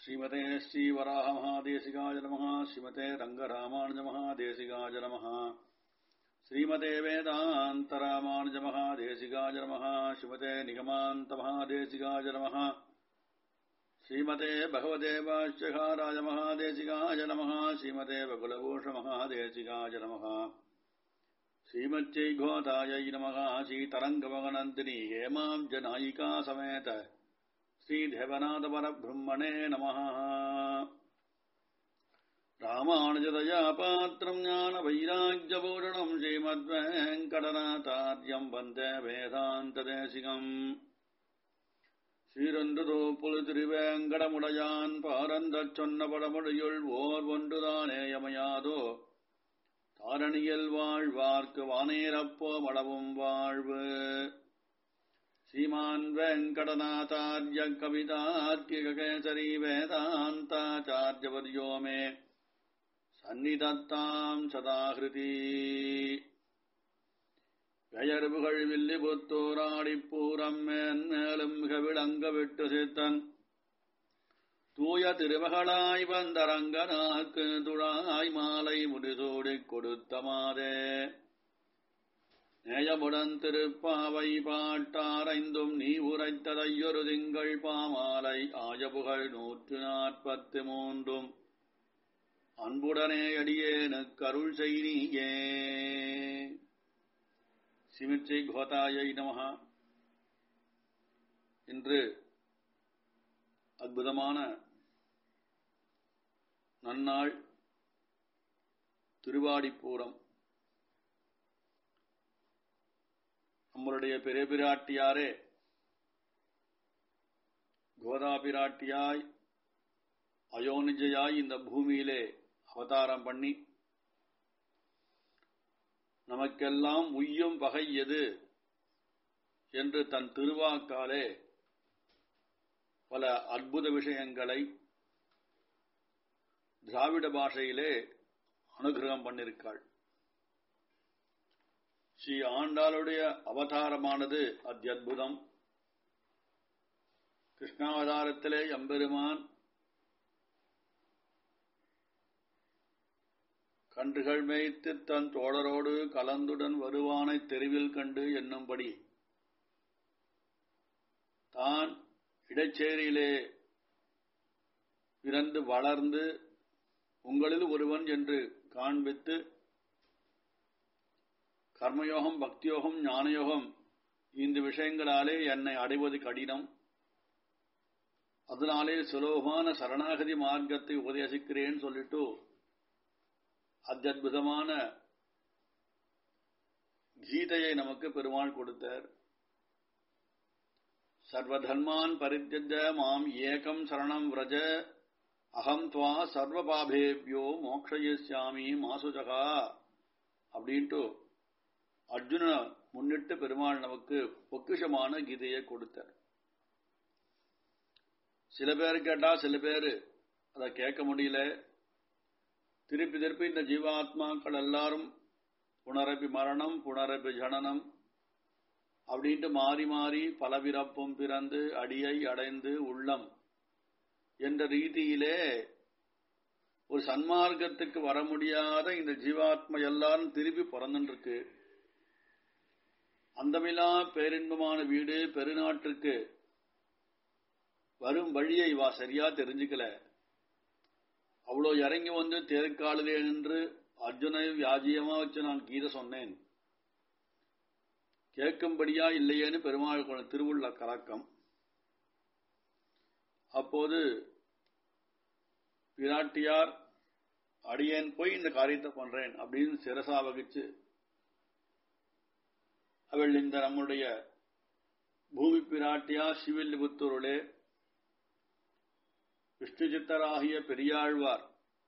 श्रीमते श्रीवराहमहादेशिकाय नमः श्रीमते रङ्गरामानुजमहादेशिकाय नमः श्रीमते वेदान्तरामानुजमहादेशिकाय नमः श्रीमते निगमान्तमहादेशिकाय नमः श्रीमते भगवते भाष्यकाराय महादेशिकाय नमः श्रीमते बकुलभूषमहादेशिकाय नमः श्रीमच्चैघोतायै नमः श्रीतरङ्गमगनन्दिनी हेमाम् जनायिका समेत श्रीदेवनाथपरब्रह्मणे नमः रामानुजदया पात्रम् ज्ञानवैराग्यपूरणम् श्रीमद्वेङ्कटनाथार्यम् वन्दे वेदान्तदेशिकम् ஸ்ரீரந்துதோப்புல் திருவேங்கடமுடையான் பாரந்தச் சொன்ன படமுடையுள் ஓர் ஒன்றுதானேயமையாதோ தாரணியில் வாழ்வார்க்கு வானேரப்போ மடவும் வாழ்வு श्रीमान् वेङ्कटनाथार्य कवितार्किककेसरी वेदान्ताचार्यवर्यो मे सन्निधत्ताम् सदाहृति பெயர்புகள் வில்லிபுத்தூராடிப்பூரம் மேன்மேலும் மிக விளங்க விட்டு சித்தன் தூய திருமகளாய் வந்தரங்கனாக்கு துழாய் மாலை முடிசூடிக் கொடுத்த மாதே நேயமுடன் திருப்பாவை பாட்டாரைந்தும் நீ உரைத்ததையொரு திங்கள் பாமாலை ஆயபுகள் நூற்று நாற்பத்து மூன்றும் அன்புடனே அடியேனுக்கு அருள் செய்தியே சிமிச்சை கோதாயை நமகா இன்று அற்புதமான நன்னாள் திருவாடிப்பூரம் நம்மளுடைய பெரிய பிராட்டியாரே கோதா பிராட்டியாய் அயோனிஜயாய் இந்த பூமியிலே அவதாரம் பண்ணி நமக்கெல்லாம் உய்யும் பகை எது என்று தன் திருவாக்காலே பல அற்புத விஷயங்களை திராவிட பாஷையிலே அனுகிரகம் பண்ணிருக்காள் ஸ்ரீ ஆண்டாளுடைய அவதாரமானது அத்தியுதம் கிருஷ்ணாவதாரத்திலே எம்பெருமான் கன்றுகள் மேய்த்து தன் தோழரோடு கலந்துடன் வருவானை தெருவில் கண்டு என்னும்படி தான் இடச்சேரியிலே பிறந்து வளர்ந்து உங்களில் ஒருவன் என்று காண்பித்து கர்மயோகம் பக்தியோகம் ஞானயோகம் இந்த விஷயங்களாலே என்னை அடைவது கடினம் அதனாலே சுலோகமான சரணாகதி மார்க்கத்தை உபதேசிக்கிறேன் சொல்லிட்டு அத்தியுதமான கீதையை நமக்கு பெருமாள் கொடுத்தார் சர்வதர்மான் பரித்தஜ மாம் ஏகம் சரணம் விரஜ அகம் துவா சர்வபாபேபியோ மோக்ஷயிஷ்யாமி மாசுஜகா அப்படின்ட்டு அர்ஜுன முன்னிட்டு பெருமாள் நமக்கு பொக்கிஷமான கீதையை கொடுத்தார் சில பேர் கேட்டா சில பேர் அதை கேட்க முடியல திருப்பி திருப்பி இந்த ஜீவாத்மாக்கள் எல்லாரும் புனரபி மரணம் புனரபி ஜனனம் அப்படின்ட்டு மாறி மாறி பலவிரப்பும் பிறந்து அடியை அடைந்து உள்ளம் என்ற ரீதியிலே ஒரு சன்மார்க்கத்துக்கு வர முடியாத இந்த ஜீவாத்மா எல்லாரும் திருப்பி பிறந்துருக்கு அந்தமில்லா பேரின்பமான வீடு பெருநாட்டிற்கு வரும் வழியை வா சரியா தெரிஞ்சுக்கல அவ்வளோ இறங்கி வந்து தேர்காலிலே நின்று அர்ஜுனை வியாஜியமா வச்சு நான் கீதை சொன்னேன் கேட்கும்படியா இல்லையேன்னு பெருமாள் திருவுள்ள கலக்கம் அப்போது பிராட்டியார் அடியேன் போய் இந்த காரியத்தை பண்றேன் அப்படின்னு சிரசா வகிச்சு அவள் இந்த நம்முடைய பூமி பிராட்டியா சிவில்லிபுத்தூருளே விஷ்ணு சித்தராகிய பெரியாழ்வார்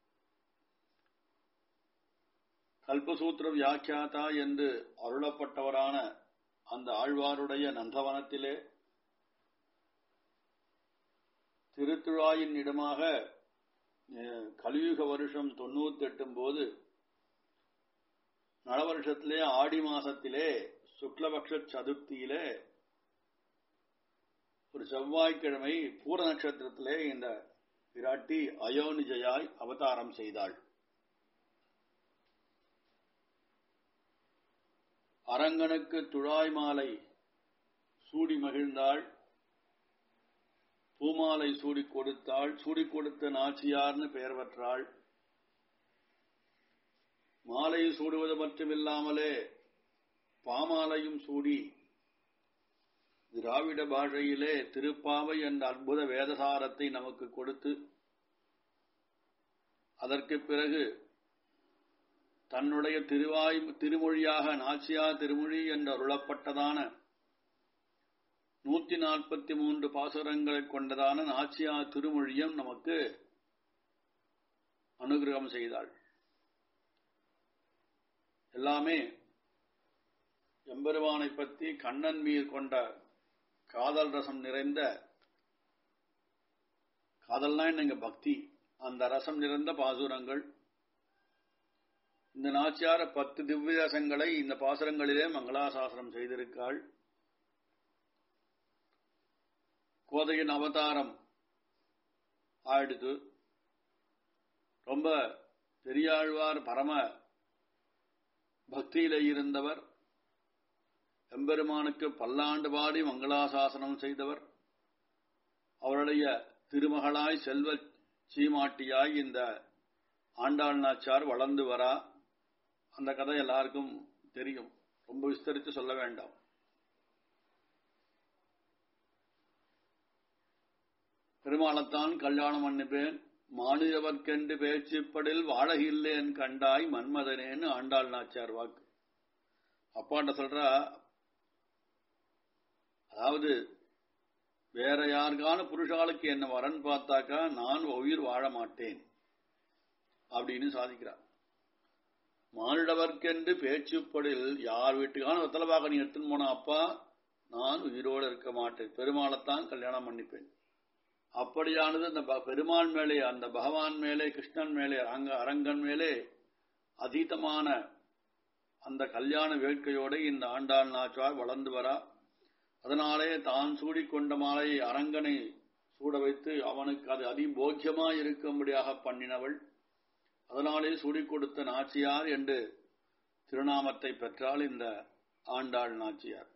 கல்பசூத்திர வியாக்கியாதா என்று அருளப்பட்டவரான அந்த ஆழ்வாருடைய நந்தவனத்திலே திருத்துழாயின் இடமாக கலியுக வருஷம் தொண்ணூத்தி எட்டும் போது நலவருஷத்திலே ஆடி மாசத்திலே சுக்லபக்ஷ சதுர்த்தியிலே ஒரு செவ்வாய்க்கிழமை பூர நட்சத்திரத்திலே இந்த பிராட்டி அயோனிஜயாய் அவதாரம் செய்தாள் அரங்கனுக்கு துழாய் மாலை சூடி மகிழ்ந்தாள் பூமாலை சூடி கொடுத்தாள் சூடி கொடுத்த நாச்சியார்னு பெயர் பெற்றாள் மாலை சூடுவது மட்டுமில்லாமலே பாமாலையும் சூடி திராவிட பாஷையிலே திருப்பாவை என்ற அற்புத வேதசாரத்தை நமக்கு கொடுத்து அதற்கு பிறகு தன்னுடைய திருவாய் திருமொழியாக நாச்சியா திருமொழி என்று அருளப்பட்டதான நூத்தி நாற்பத்தி மூன்று பாசுரங்களை கொண்டதான நாச்சியா திருமொழியும் நமக்கு அனுகிரகம் செய்தாள் எல்லாமே எம்பெருமானை பற்றி கண்ணன் மீது கொண்ட காதல் ரசம் நிறைந்த காதல்னா என்னங்க பக்தி அந்த ரசம் நிறைந்த பாசுரங்கள் இந்த நாச்சியார பத்து திவ்ய ரசங்களை இந்த பாசுரங்களிலே மங்களாசாசனம் செய்திருக்காள் கோதையின் அவதாரம் ஆயிடுத்து ரொம்ப பெரியாழ்வார் பரம பக்தியிலே இருந்தவர் எம்பெருமானுக்கு பல்லாண்டு பாடி மங்களாசாசனம் செய்தவர் அவருடைய திருமகளாய் செல்வ சீமாட்டியாய் இந்த ஆண்டாள் நாச்சார் வளர்ந்து வரா அந்த கதை எல்லாருக்கும் தெரியும் ரொம்ப விஸ்தரித்து சொல்ல வேண்டாம் பெருமாளத்தான் கல்யாணம் பண்ணிப்பேன் மாநிலவர்க்கென்று பேச்சுப்படில் வாழகில்லேன் கண்டாய் மன்மதனேன்னு ஆண்டாள் நாச்சார் வாக்கு அப்பாட்ட சொல்றா அதாவது வேற யாருக்கான புருஷாளுக்கு என்ன வரன் பார்த்தாக்கா நான் உயிர் வாழ மாட்டேன் அப்படின்னு சாதிக்கிறார் மானிடவர்க்கென்று பேச்சுப்படில் யார் வீட்டுக்கான வெத்தலவாக நீ எடுத்துன்னு போன அப்பா நான் உயிரோடு இருக்க மாட்டேன் பெருமாளைத்தான் கல்யாணம் பண்ணிப்பேன் அப்படியானது அந்த பெருமான் மேலே அந்த பகவான் மேலே கிருஷ்ணன் மேலே அங்க அரங்கன் மேலே அதீதமான அந்த கல்யாண வேட்கையோடு இந்த ஆண்டாள் நாச்சார் வளர்ந்து வரா அதனாலே தான் சூடிக்கொண்ட மாலை அரங்கனை சூட வைத்து அவனுக்கு அது அதிபோக்கியமா இருக்கும்படியாக பண்ணினவள் அதனாலே சூடிக் கொடுத்த நாச்சியார் என்று திருநாமத்தை பெற்றால் இந்த ஆண்டாள் நாச்சியார்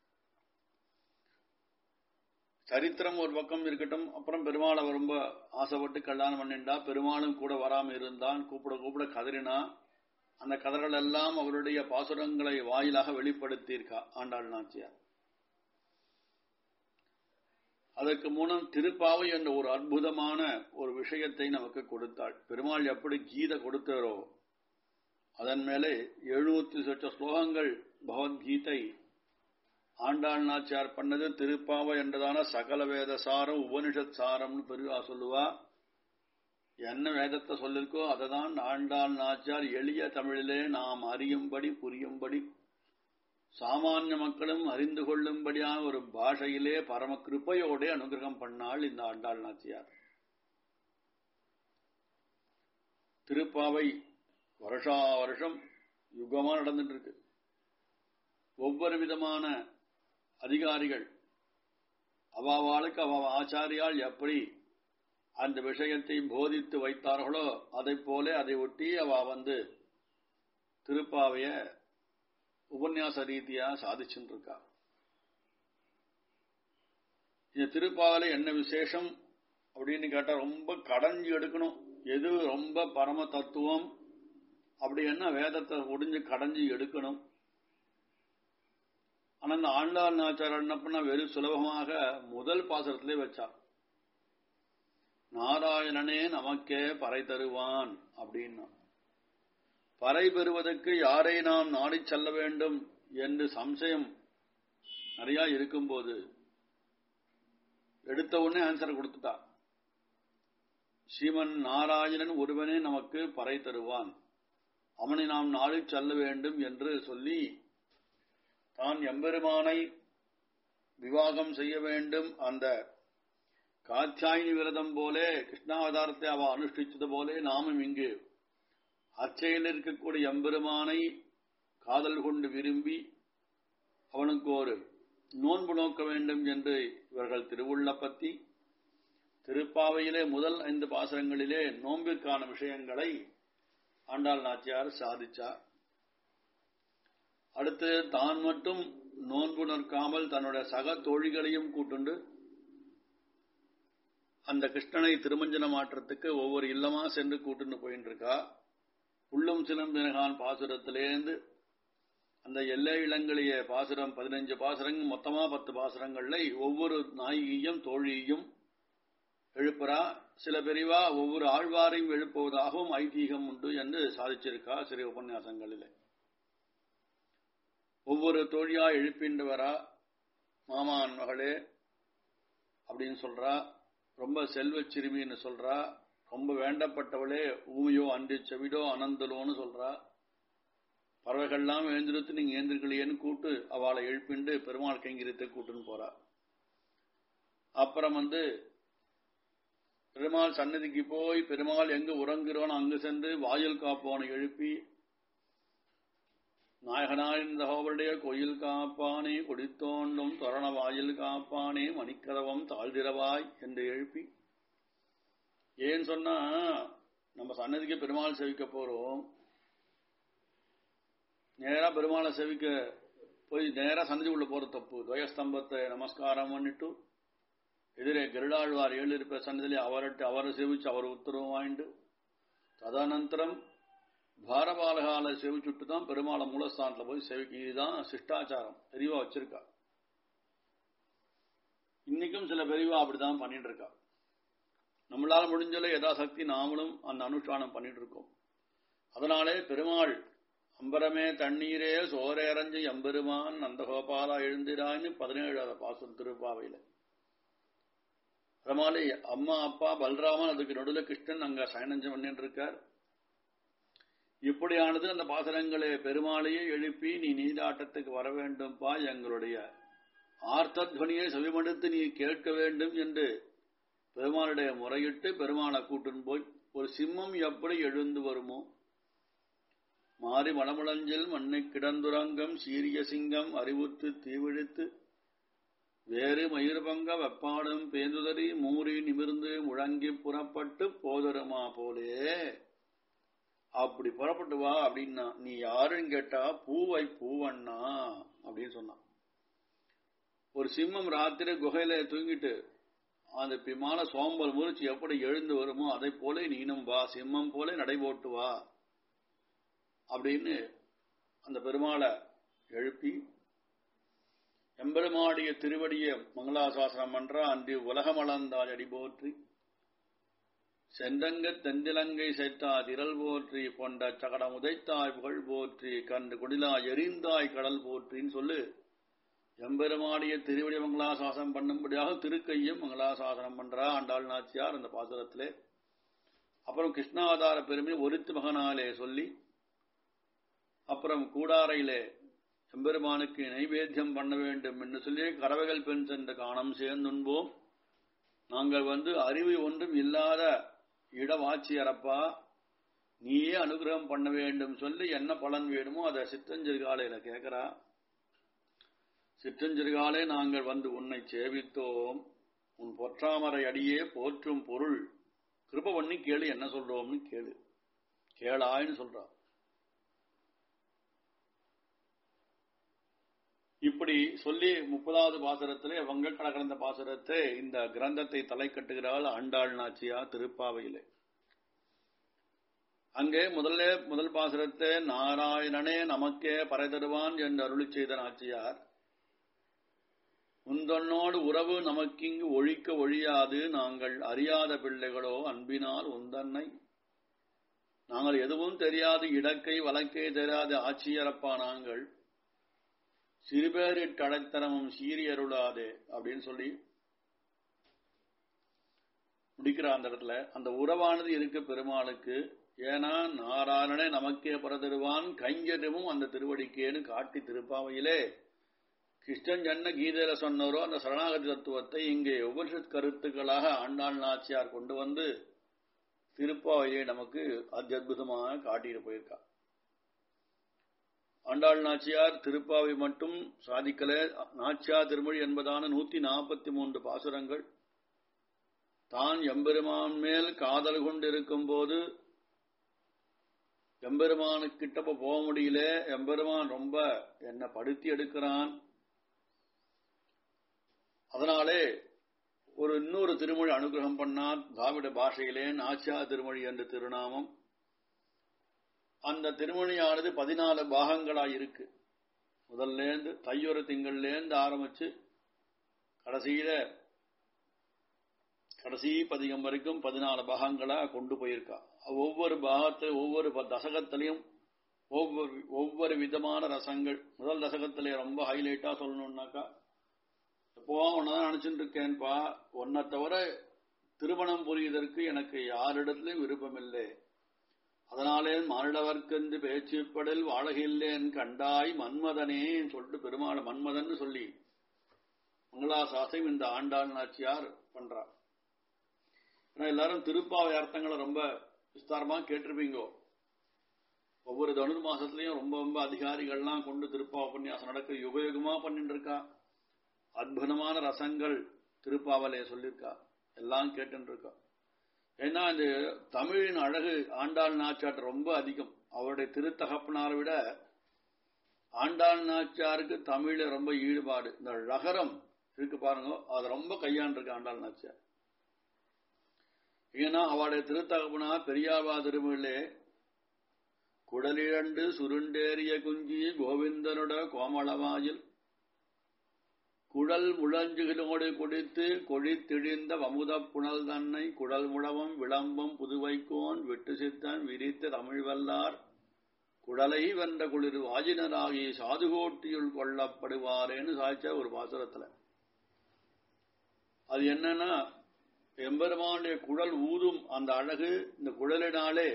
சரித்திரம் ஒரு பக்கம் இருக்கட்டும் அப்புறம் பெருமாளை ரொம்ப ஆசைப்பட்டு கல்யாணம் பண்ணிண்டா பெருமாளும் கூட வராம இருந்தான் கூப்பிட கூப்பிட கதறினா அந்த கதறல் எல்லாம் அவருடைய பாசுரங்களை வாயிலாக வெளிப்படுத்தியிருக்கா ஆண்டாள் நாச்சியார் அதற்கு மூலம் திருப்பாவை என்ற ஒரு அற்புதமான ஒரு விஷயத்தை நமக்கு கொடுத்தாள் பெருமாள் எப்படி கீதை கொடுத்தாரோ அதன் மேலே எழுநூத்தி சொச்ச ஸ்லோகங்கள் பகவத்கீதை ஆண்டாள் நாச்சியார் பண்ணது திருப்பாவை என்றதான சகல வேத சாரம் உபனிஷத் சாரம்னு பெருவா சொல்லுவா என்ன வேதத்தை சொல்லிருக்கோ அதை தான் ஆண்டாள் நாச்சியார் எளிய தமிழிலே நாம் அறியும்படி புரியும்படி சாமானிய மக்களும் அறிந்து கொள்ளும்படியான ஒரு பாஷையிலே பரம கிருப்பையோட அனுகிரகம் பண்ணாள் இந்த ஆண்டாள் நாச்சியார் திருப்பாவை வருஷா வருஷம் யுகமா நடந்துட்டு இருக்கு ஒவ்வொரு விதமான அதிகாரிகள் அவாவாளுக்கு அவ ஆச்சாரியால் எப்படி அந்த விஷயத்தை போதித்து வைத்தார்களோ அதை போல அதை ஒட்டி அவ வந்து திருப்பாவைய உபன்யாச ரீதியா சாதிச்சுட்டு இருக்கா இந்த திருப்பாவில என்ன விசேஷம் அப்படின்னு கேட்டா ரொம்ப கடைஞ்சு எடுக்கணும் எது ரொம்ப பரம தத்துவம் அப்படி என்ன வேதத்தை ஒடிஞ்சு கடைஞ்சு எடுக்கணும் ஆனா இந்த ஆண்டாள் நாச்சார் என்ன பண்ண வெறும் சுலபமாக முதல் பாசனத்திலே வச்சார் நாராயணனே நமக்கே பறை தருவான் அப்படின்னா பறை பெறுவதற்கு யாரை நாம் நாடி செல்ல வேண்டும் என்று சம்சயம் நிறைய இருக்கும்போது எடுத்த உடனே ஆன்சர் கொடுத்துட்டா ஸ்ரீமன் நாராயணன் ஒருவனே நமக்கு பறை தருவான் அவனை நாம் நாடி செல்ல வேண்டும் என்று சொல்லி தான் எம்பெருமானை விவாகம் செய்ய வேண்டும் அந்த காத்தியாயினி விரதம் போலே கிருஷ்ணாவதாரத்தை அவ அனுஷ்டித்தது போலே நாமும் இங்கு அச்சையில் இருக்கக்கூடிய எம்பெருமானை காதல் கொண்டு விரும்பி அவனுக்கு ஒரு நோன்பு நோக்க வேண்டும் என்று இவர்கள் திருவுள்ள பத்தி திருப்பாவையிலே முதல் ஐந்து பாசுரங்களிலே நோம்பிற்கான விஷயங்களை ஆண்டாள் நாச்சியார் சாதிச்சார் அடுத்து தான் மட்டும் நோன்பு நிற்காமல் தன்னுடைய சக தோழிகளையும் கூட்டுண்டு அந்த கிருஷ்ணனை திருமஞ்சன மாற்றத்துக்கு ஒவ்வொரு இல்லமா சென்று கூட்டுன்னு போயின்னு இருக்கா உள்ளும் சிலம்பினகான் பாசுரத்திலேருந்து அந்த எல்லை இளங்கலிய பாசுரம் பதினஞ்சு பாசுரங்கள் மொத்தமா பத்து பாசுரங்கள்ல ஒவ்வொரு நாயகியும் தோழியையும் எழுப்புறா சில பெரிவா ஒவ்வொரு ஆழ்வாரையும் எழுப்புவதாகவும் ஐதீகம் உண்டு என்று சாதிச்சிருக்கா சிறிய உபன்யாசங்களிலே ஒவ்வொரு தோழியா எழுப்பிண்டு வரா மாமான் மகளே அப்படின்னு சொல்றா ரொம்ப செல்வச் சிறுமின்னு சொல்றா ரொம்ப வேண்டப்பட்டவளே ஊமையோ அன்றி செவிடோ அனந்தலோன்னு சொல்றா பறவைகள்லாம் எழுந்திருத்து நீங்க ஏந்திருக்கலையேன்னு கூட்டு அவளை எழுப்பிண்டு பெருமாள் கைங்கிரத்தை கூட்டுன்னு போறா அப்புறம் வந்து பெருமாள் சன்னதிக்கு போய் பெருமாள் எங்க உறங்குறோன்னு அங்கு சென்று வாயில் காப்போனை எழுப்பி நாயகனாயிருந்த ஹோவருடைய கோயில் காப்பானே கொடித்தோண்டும் தோரண வாயில் காப்பானே மணிக்கதவம் தாழ்திரவாய் என்று எழுப்பி ஏன் சொன்னா நம்ம சன்னதிக்கு பெருமாள் செவிக்க போறோம் நேரா பெருமாளை செவிக்க போய் நேரா சன்னதி உள்ள போற தப்பு துவயஸ்தம்பத்தை நமஸ்காரம் பண்ணிட்டு எதிரே கருடாழ்வார் ஏழு இருப்ப சன்னதிலே அவர்கிட்ட அவரை சேவிச்சு அவர் உத்தரவு வாங்கிட்டு ததனந்தரம் பாரபாலகால சேவிச்சுட்டு தான் பெருமாளை மூலஸ்தானத்துல போய் சேவிக்க இதுதான் சிஷ்டாச்சாரம் தெளிவா வச்சிருக்கா இன்னைக்கும் சில பெரியவா அப்படிதான் பண்ணிட்டு இருக்கா நம்மளால முடிஞ்சல யதாசக்தி நாமளும் அந்த அனுஷ்டானம் பண்ணிட்டு இருக்கோம் அதனாலே பெருமாள் அம்பரமே தண்ணீரே சோரேரஞ்சு எம்பெருமான் நந்தகோபாலா எழுந்திரான்னு பதினேழாவது பாசம் திருப்பாவையில அதனால அம்மா அப்பா பல்ராமன் அதுக்கு நடுவில் கிருஷ்ணன் அங்க சயனஞ்சம் பண்ணிட்டு இருக்கார் இப்படியானது அந்த பாசனங்களை பெருமாளையே எழுப்பி நீ நீதாட்டத்துக்கு வர வேண்டும்பா எங்களுடைய ஆர்த்தத்வனியை செவிமடுத்து நீ கேட்க வேண்டும் என்று பெருமாளுடைய முறையிட்டு பெருமாளை கூட்டுன்னு போய் ஒரு சிம்மம் எப்படி எழுந்து வருமோ மாறி மலமுளஞ்சில் மண்ணை கிடந்துரங்கம் சீரிய சிங்கம் அறிவுத்து தீவிழித்து வேறு மயிர்பங்க வெப்பாடும் பேந்துதறி மூறி நிமிர்ந்து முழங்கி புறப்பட்டு போதருமா போலே அப்படி புறப்பட்டு வா அப்படின்னா நீ யாருன்னு கேட்டா பூவை பூவண்ணா அப்படின்னு சொன்னான் ஒரு சிம்மம் ராத்திரி குகையில தூங்கிட்டு அந்த பிமான சோம்பல் முறிச்சு எப்படி எழுந்து வருமோ அதை போல நீனும் வா சிம்மம் போல நடைபோட்டு வா அப்படின்னு அந்த பெருமாளை எழுப்பி எம்பெருமாடிய திருவடிய மங்களாசாசனம் பண்ற அன்று உலகமளந்தால் அடி போற்றி செந்தங்க தெந்திலங்கை சேர்த்தா திரள் போற்றி கொண்ட சகடம் உதைத்தாய் புகழ் போற்றி கண்டு குடிலா எரிந்தாய் கடல் போற்றின்னு சொல்லு எம்பெருமாடிய திருவடி மங்களாசாசனம் பண்ணும்படியாக திருக்கையும் மங்களாசாசனம் பண்றா ஆண்டாள் நாச்சியார் அந்த பாசுரத்திலே அப்புறம் கிருஷ்ணாவதார பெருமை ஒருத்து மகனாலே சொல்லி அப்புறம் கூடாரையிலே எம்பெருமானுக்கு நைவேத்தியம் பண்ண வேண்டும் என்று சொல்லி கறவைகள் பெண் சென்ற காணம் சேர்ந்துண்போம் நாங்கள் வந்து அறிவு ஒன்றும் இல்லாத இடவாட்சியரப்பா நீயே அனுகிரகம் பண்ண வேண்டும் சொல்லி என்ன பலன் வேணுமோ அதை சிற்றஞ்சிறுகாலையில கேட்கிறா சிற்றஞ்சிறுகாலே நாங்கள் வந்து உன்னை சேவித்தோம் உன் பொற்றாமரை அடியே போற்றும் பொருள் கிருப பண்ணி கேளு என்ன சொல்றோம்னு கேளு கேளாய்னு சொல்றா இப்படி சொல்லி முப்பதாவது பாசுரத்திலே வங்கக்கட கடந்த பாசுரத்தை இந்த கிரந்தத்தை தலை கட்டுகிறாள் ஆண்டாள் நாச்சியா திருப்பாவையிலே அங்கே முதல்ல முதல் பாசுரத்தை நாராயணனே நமக்கே பறை தருவான் என்று அருளி செய்த நாச்சியார் உந்தன்னோடு உறவு நமக்கிங்கு ஒழிக்க ஒழியாது நாங்கள் அறியாத பிள்ளைகளோ அன்பினால் உந்தன்னை நாங்கள் எதுவும் தெரியாது இடக்கை வழக்கை தெரியாத ஆட்சியரப்பா நாங்கள் சிறுபேரிட்டு அடைத்தனமும் சீறி அருளாதே அப்படின்னு சொல்லி முடிக்கிற அந்த இடத்துல அந்த உறவானது இருக்கு பெருமாளுக்கு ஏன்னா நாராயணனே நமக்கே பிறதருவான் கைங்கரியமும் அந்த திருவடிக்கேன்னு காட்டி திருப்பாவையிலே கிருஷ்ணன் ஜன்ன கீதையில சொன்னவரோ அந்த சரணாகதி தத்துவத்தை இங்கே உபனிஷத் கருத்துக்களாக ஆண்டாள் நாச்சியார் கொண்டு வந்து திருப்பாவையை நமக்கு அத்தியுதமாக காட்டிட்டு போயிருக்கா ஆண்டாள் நாச்சியார் திருப்பாவை மட்டும் சாதிக்கல நாச்சியார் திருமொழி என்பதான நூத்தி நாற்பத்தி மூன்று பாசுரங்கள் தான் எம்பெருமான் மேல் காதல் கொண்டிருக்கும் போது எம்பெருமானுக்கிட்ட போக முடியல எம்பெருமான் ரொம்ப என்ன படுத்தி எடுக்கிறான் அதனாலே ஒரு இன்னொரு திருமொழி அனுகிரகம் பண்ணார் திராவிட பாஷையிலே நாச்சியா திருமொழி என்ற திருநாமம் அந்த திருமணியானது பதினாலு பாகங்களா இருக்கு முதல்லேருந்து தையொரு திங்கள்லேருந்து ஆரம்பிச்சு கடைசியில கடைசி பதிகம் வரைக்கும் பதினாலு பாகங்களா கொண்டு போயிருக்கா ஒவ்வொரு பாகத்தை ஒவ்வொரு தசகத்திலையும் ஒவ்வொரு ஒவ்வொரு விதமான ரசங்கள் முதல் தசகத்திலே ரொம்ப ஹைலைட்டா சொல்லணும்னாக்கா எப்போ உன்னதான் நினைச்சுட்டு இருக்கேன்பா உன்னை தவிர திருமணம் புரிவதற்கு எனக்கு யாரிடத்திலும் விருப்பமில்லை அதனாலே மானிடவர்க்கென்று பேச்சுப்படல் வாழகில்லேன் கண்டாய் மன்மதனே சொல்லிட்டு பெருமாள் மன்மதன் சொல்லி மங்களாசாசையும் இந்த ஆண்டாள் நாச்சியார் பண்றார் ஏன்னா எல்லாரும் திருப்பாவை அர்த்தங்களை ரொம்ப விஸ்தாரமா கேட்டிருப்பீங்கோ ஒவ்வொரு தனுர் மாசத்துலயும் ரொம்ப ரொம்ப அதிகாரிகள்லாம் கொண்டு திருப்பாவை உபன்யாசம் நடக்க யுகயுகமா பண்ணிட்டு இருக்கா அற்புதமான ரசங்கள் திருப்பாவலைய சொல்லியிருக்கா எல்லாம் கேட்டு இருக்கா ஏன்னா இந்த தமிழின் அழகு ஆண்டாள் நாச்சாட்டு ரொம்ப அதிகம் அவருடைய திருத்தகப்பனாரை விட ஆண்டாள் நாச்சாருக்கு தமிழ்ல ரொம்ப ஈடுபாடு இந்த ரகரம் இருக்கு பாருங்க அது ரொம்ப கையாண்டிருக்கு ஆண்டாள் நாச்சியார் ஏன்னா அவருடைய திருத்தகப்பனார் பெரியாவா திருமொழிலே குடலிரண்டு சுருண்டேறிய குஞ்சி கோவிந்தனுட கோமளவாயில் குழல் முழஞ்சுகளோடு குடித்து கொழித்திழிந்த வமுதப் புனல் தன்னை குடல் முழவம் விளம்பம் புதுவைக்கோன் வெட்டு சித்தன் விரித்த தமிழ் வல்லார் குடலை வென்ற குளிர் வாஜினராகி சாதுகோட்டியுள் கொள்ளப்படுவாரேன்னு சாய்ச்ச ஒரு பாசுரத்துல அது என்னன்னா எம்பெருமானுடைய குழல் ஊதும் அந்த அழகு இந்த குழலினாலே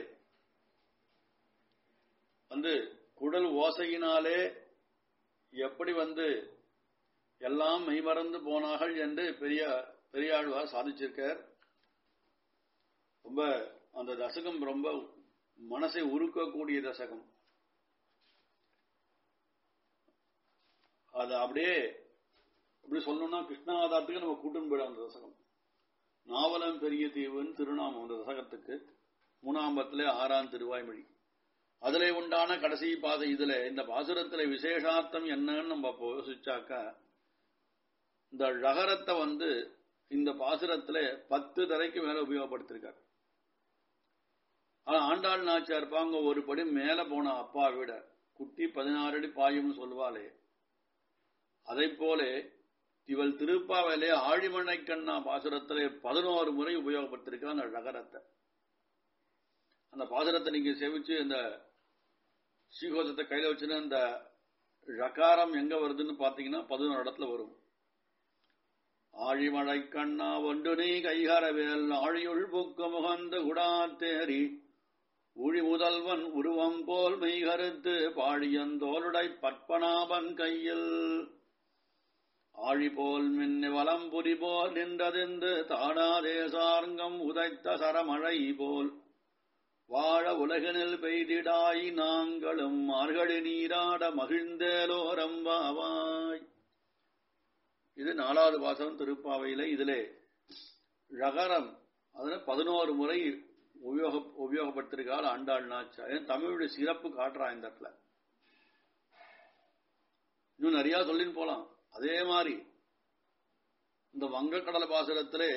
வந்து குடல் ஓசையினாலே எப்படி வந்து எல்லாம் மெய்மறந்து போனார்கள் என்று பெரிய பெரியாழ்வார் சாதிச்சிருக்கார் ரொம்ப அந்த தசகம் ரொம்ப மனசை உருக்கக்கூடிய தசகம் அது அப்படியே அப்படி சொல்லணும்னா கிருஷ்ணாதாரத்துக்கு நம்ம கூட்டும் போயிடும் அந்த தசகம் நாவலம் பெரிய தீவுன்னு திருநாமம் அந்த தசகத்துக்கு மூணாம்பத்திலே ஆறாம் திருவாய்மொழி அதுல உண்டான கடைசி பாதை இதுல இந்த பாசுரத்துல விசேஷார்த்தம் என்னன்னு நம்ம யோசிச்சாக்கா இந்த ழகரத்தை வந்து இந்த பாசுரத்துல பத்து தரைக்கு மேல உபயோகப்படுத்திருக்கார் ஆனா ஆண்டாள் நாச்சியார் பாங்க ஒரு படி மேல போன அப்பா விட குட்டி பதினாறு அடி பாயும் சொல்வாளே அதை போல இவள் திருப்பாவிலே ஆழிமனை கண்ணா பாசுரத்திலே பதினோரு முறை உபயோகப்படுத்திருக்கா அந்த ழகரத்தை அந்த பாசுரத்தை நீங்க சேவிச்சு இந்த ஸ்ரீகோஷத்தை கையில வச்சுன்னா இந்த ழகாரம் எங்க வருதுன்னு பாத்தீங்கன்னா பதினோரு இடத்துல வரும் ஆழிமழை கண்ணா ஒன்று நீ கைகரவேல் ஆழியுள் புக்க முகந்த குடாத்தேரி ஊழி முதல்வன் உருவம் போல் மெய்கருத்து பாழியந்தோளுடை பற்பனாபன் கையில் ஆழி போல் மின்னி வலம்புரி போல் நின்றதிந்து தாடாதே சார்ங்கம் உதைத்த சரமழை போல் வாழ உலகினில் பெய்திடாய் நாங்களும் மார்கழி நீராட மகிழ்ந்தேலோரம்பாவாய் இது நாலாவது வாசகம் திருப்பாவையில இதிலே ழகரம் அதுல பதினோரு முறை உபயோக உபயோகப்படுத்திருக்காள் ஆண்டாள் நாச்சா ஏன் தமிழுடைய சிறப்பு காட்டுறா இந்த இடத்துல இன்னும் நிறைய சொல்லின்னு போலாம் அதே மாதிரி இந்த வங்கக்கடல பாசுரத்திலே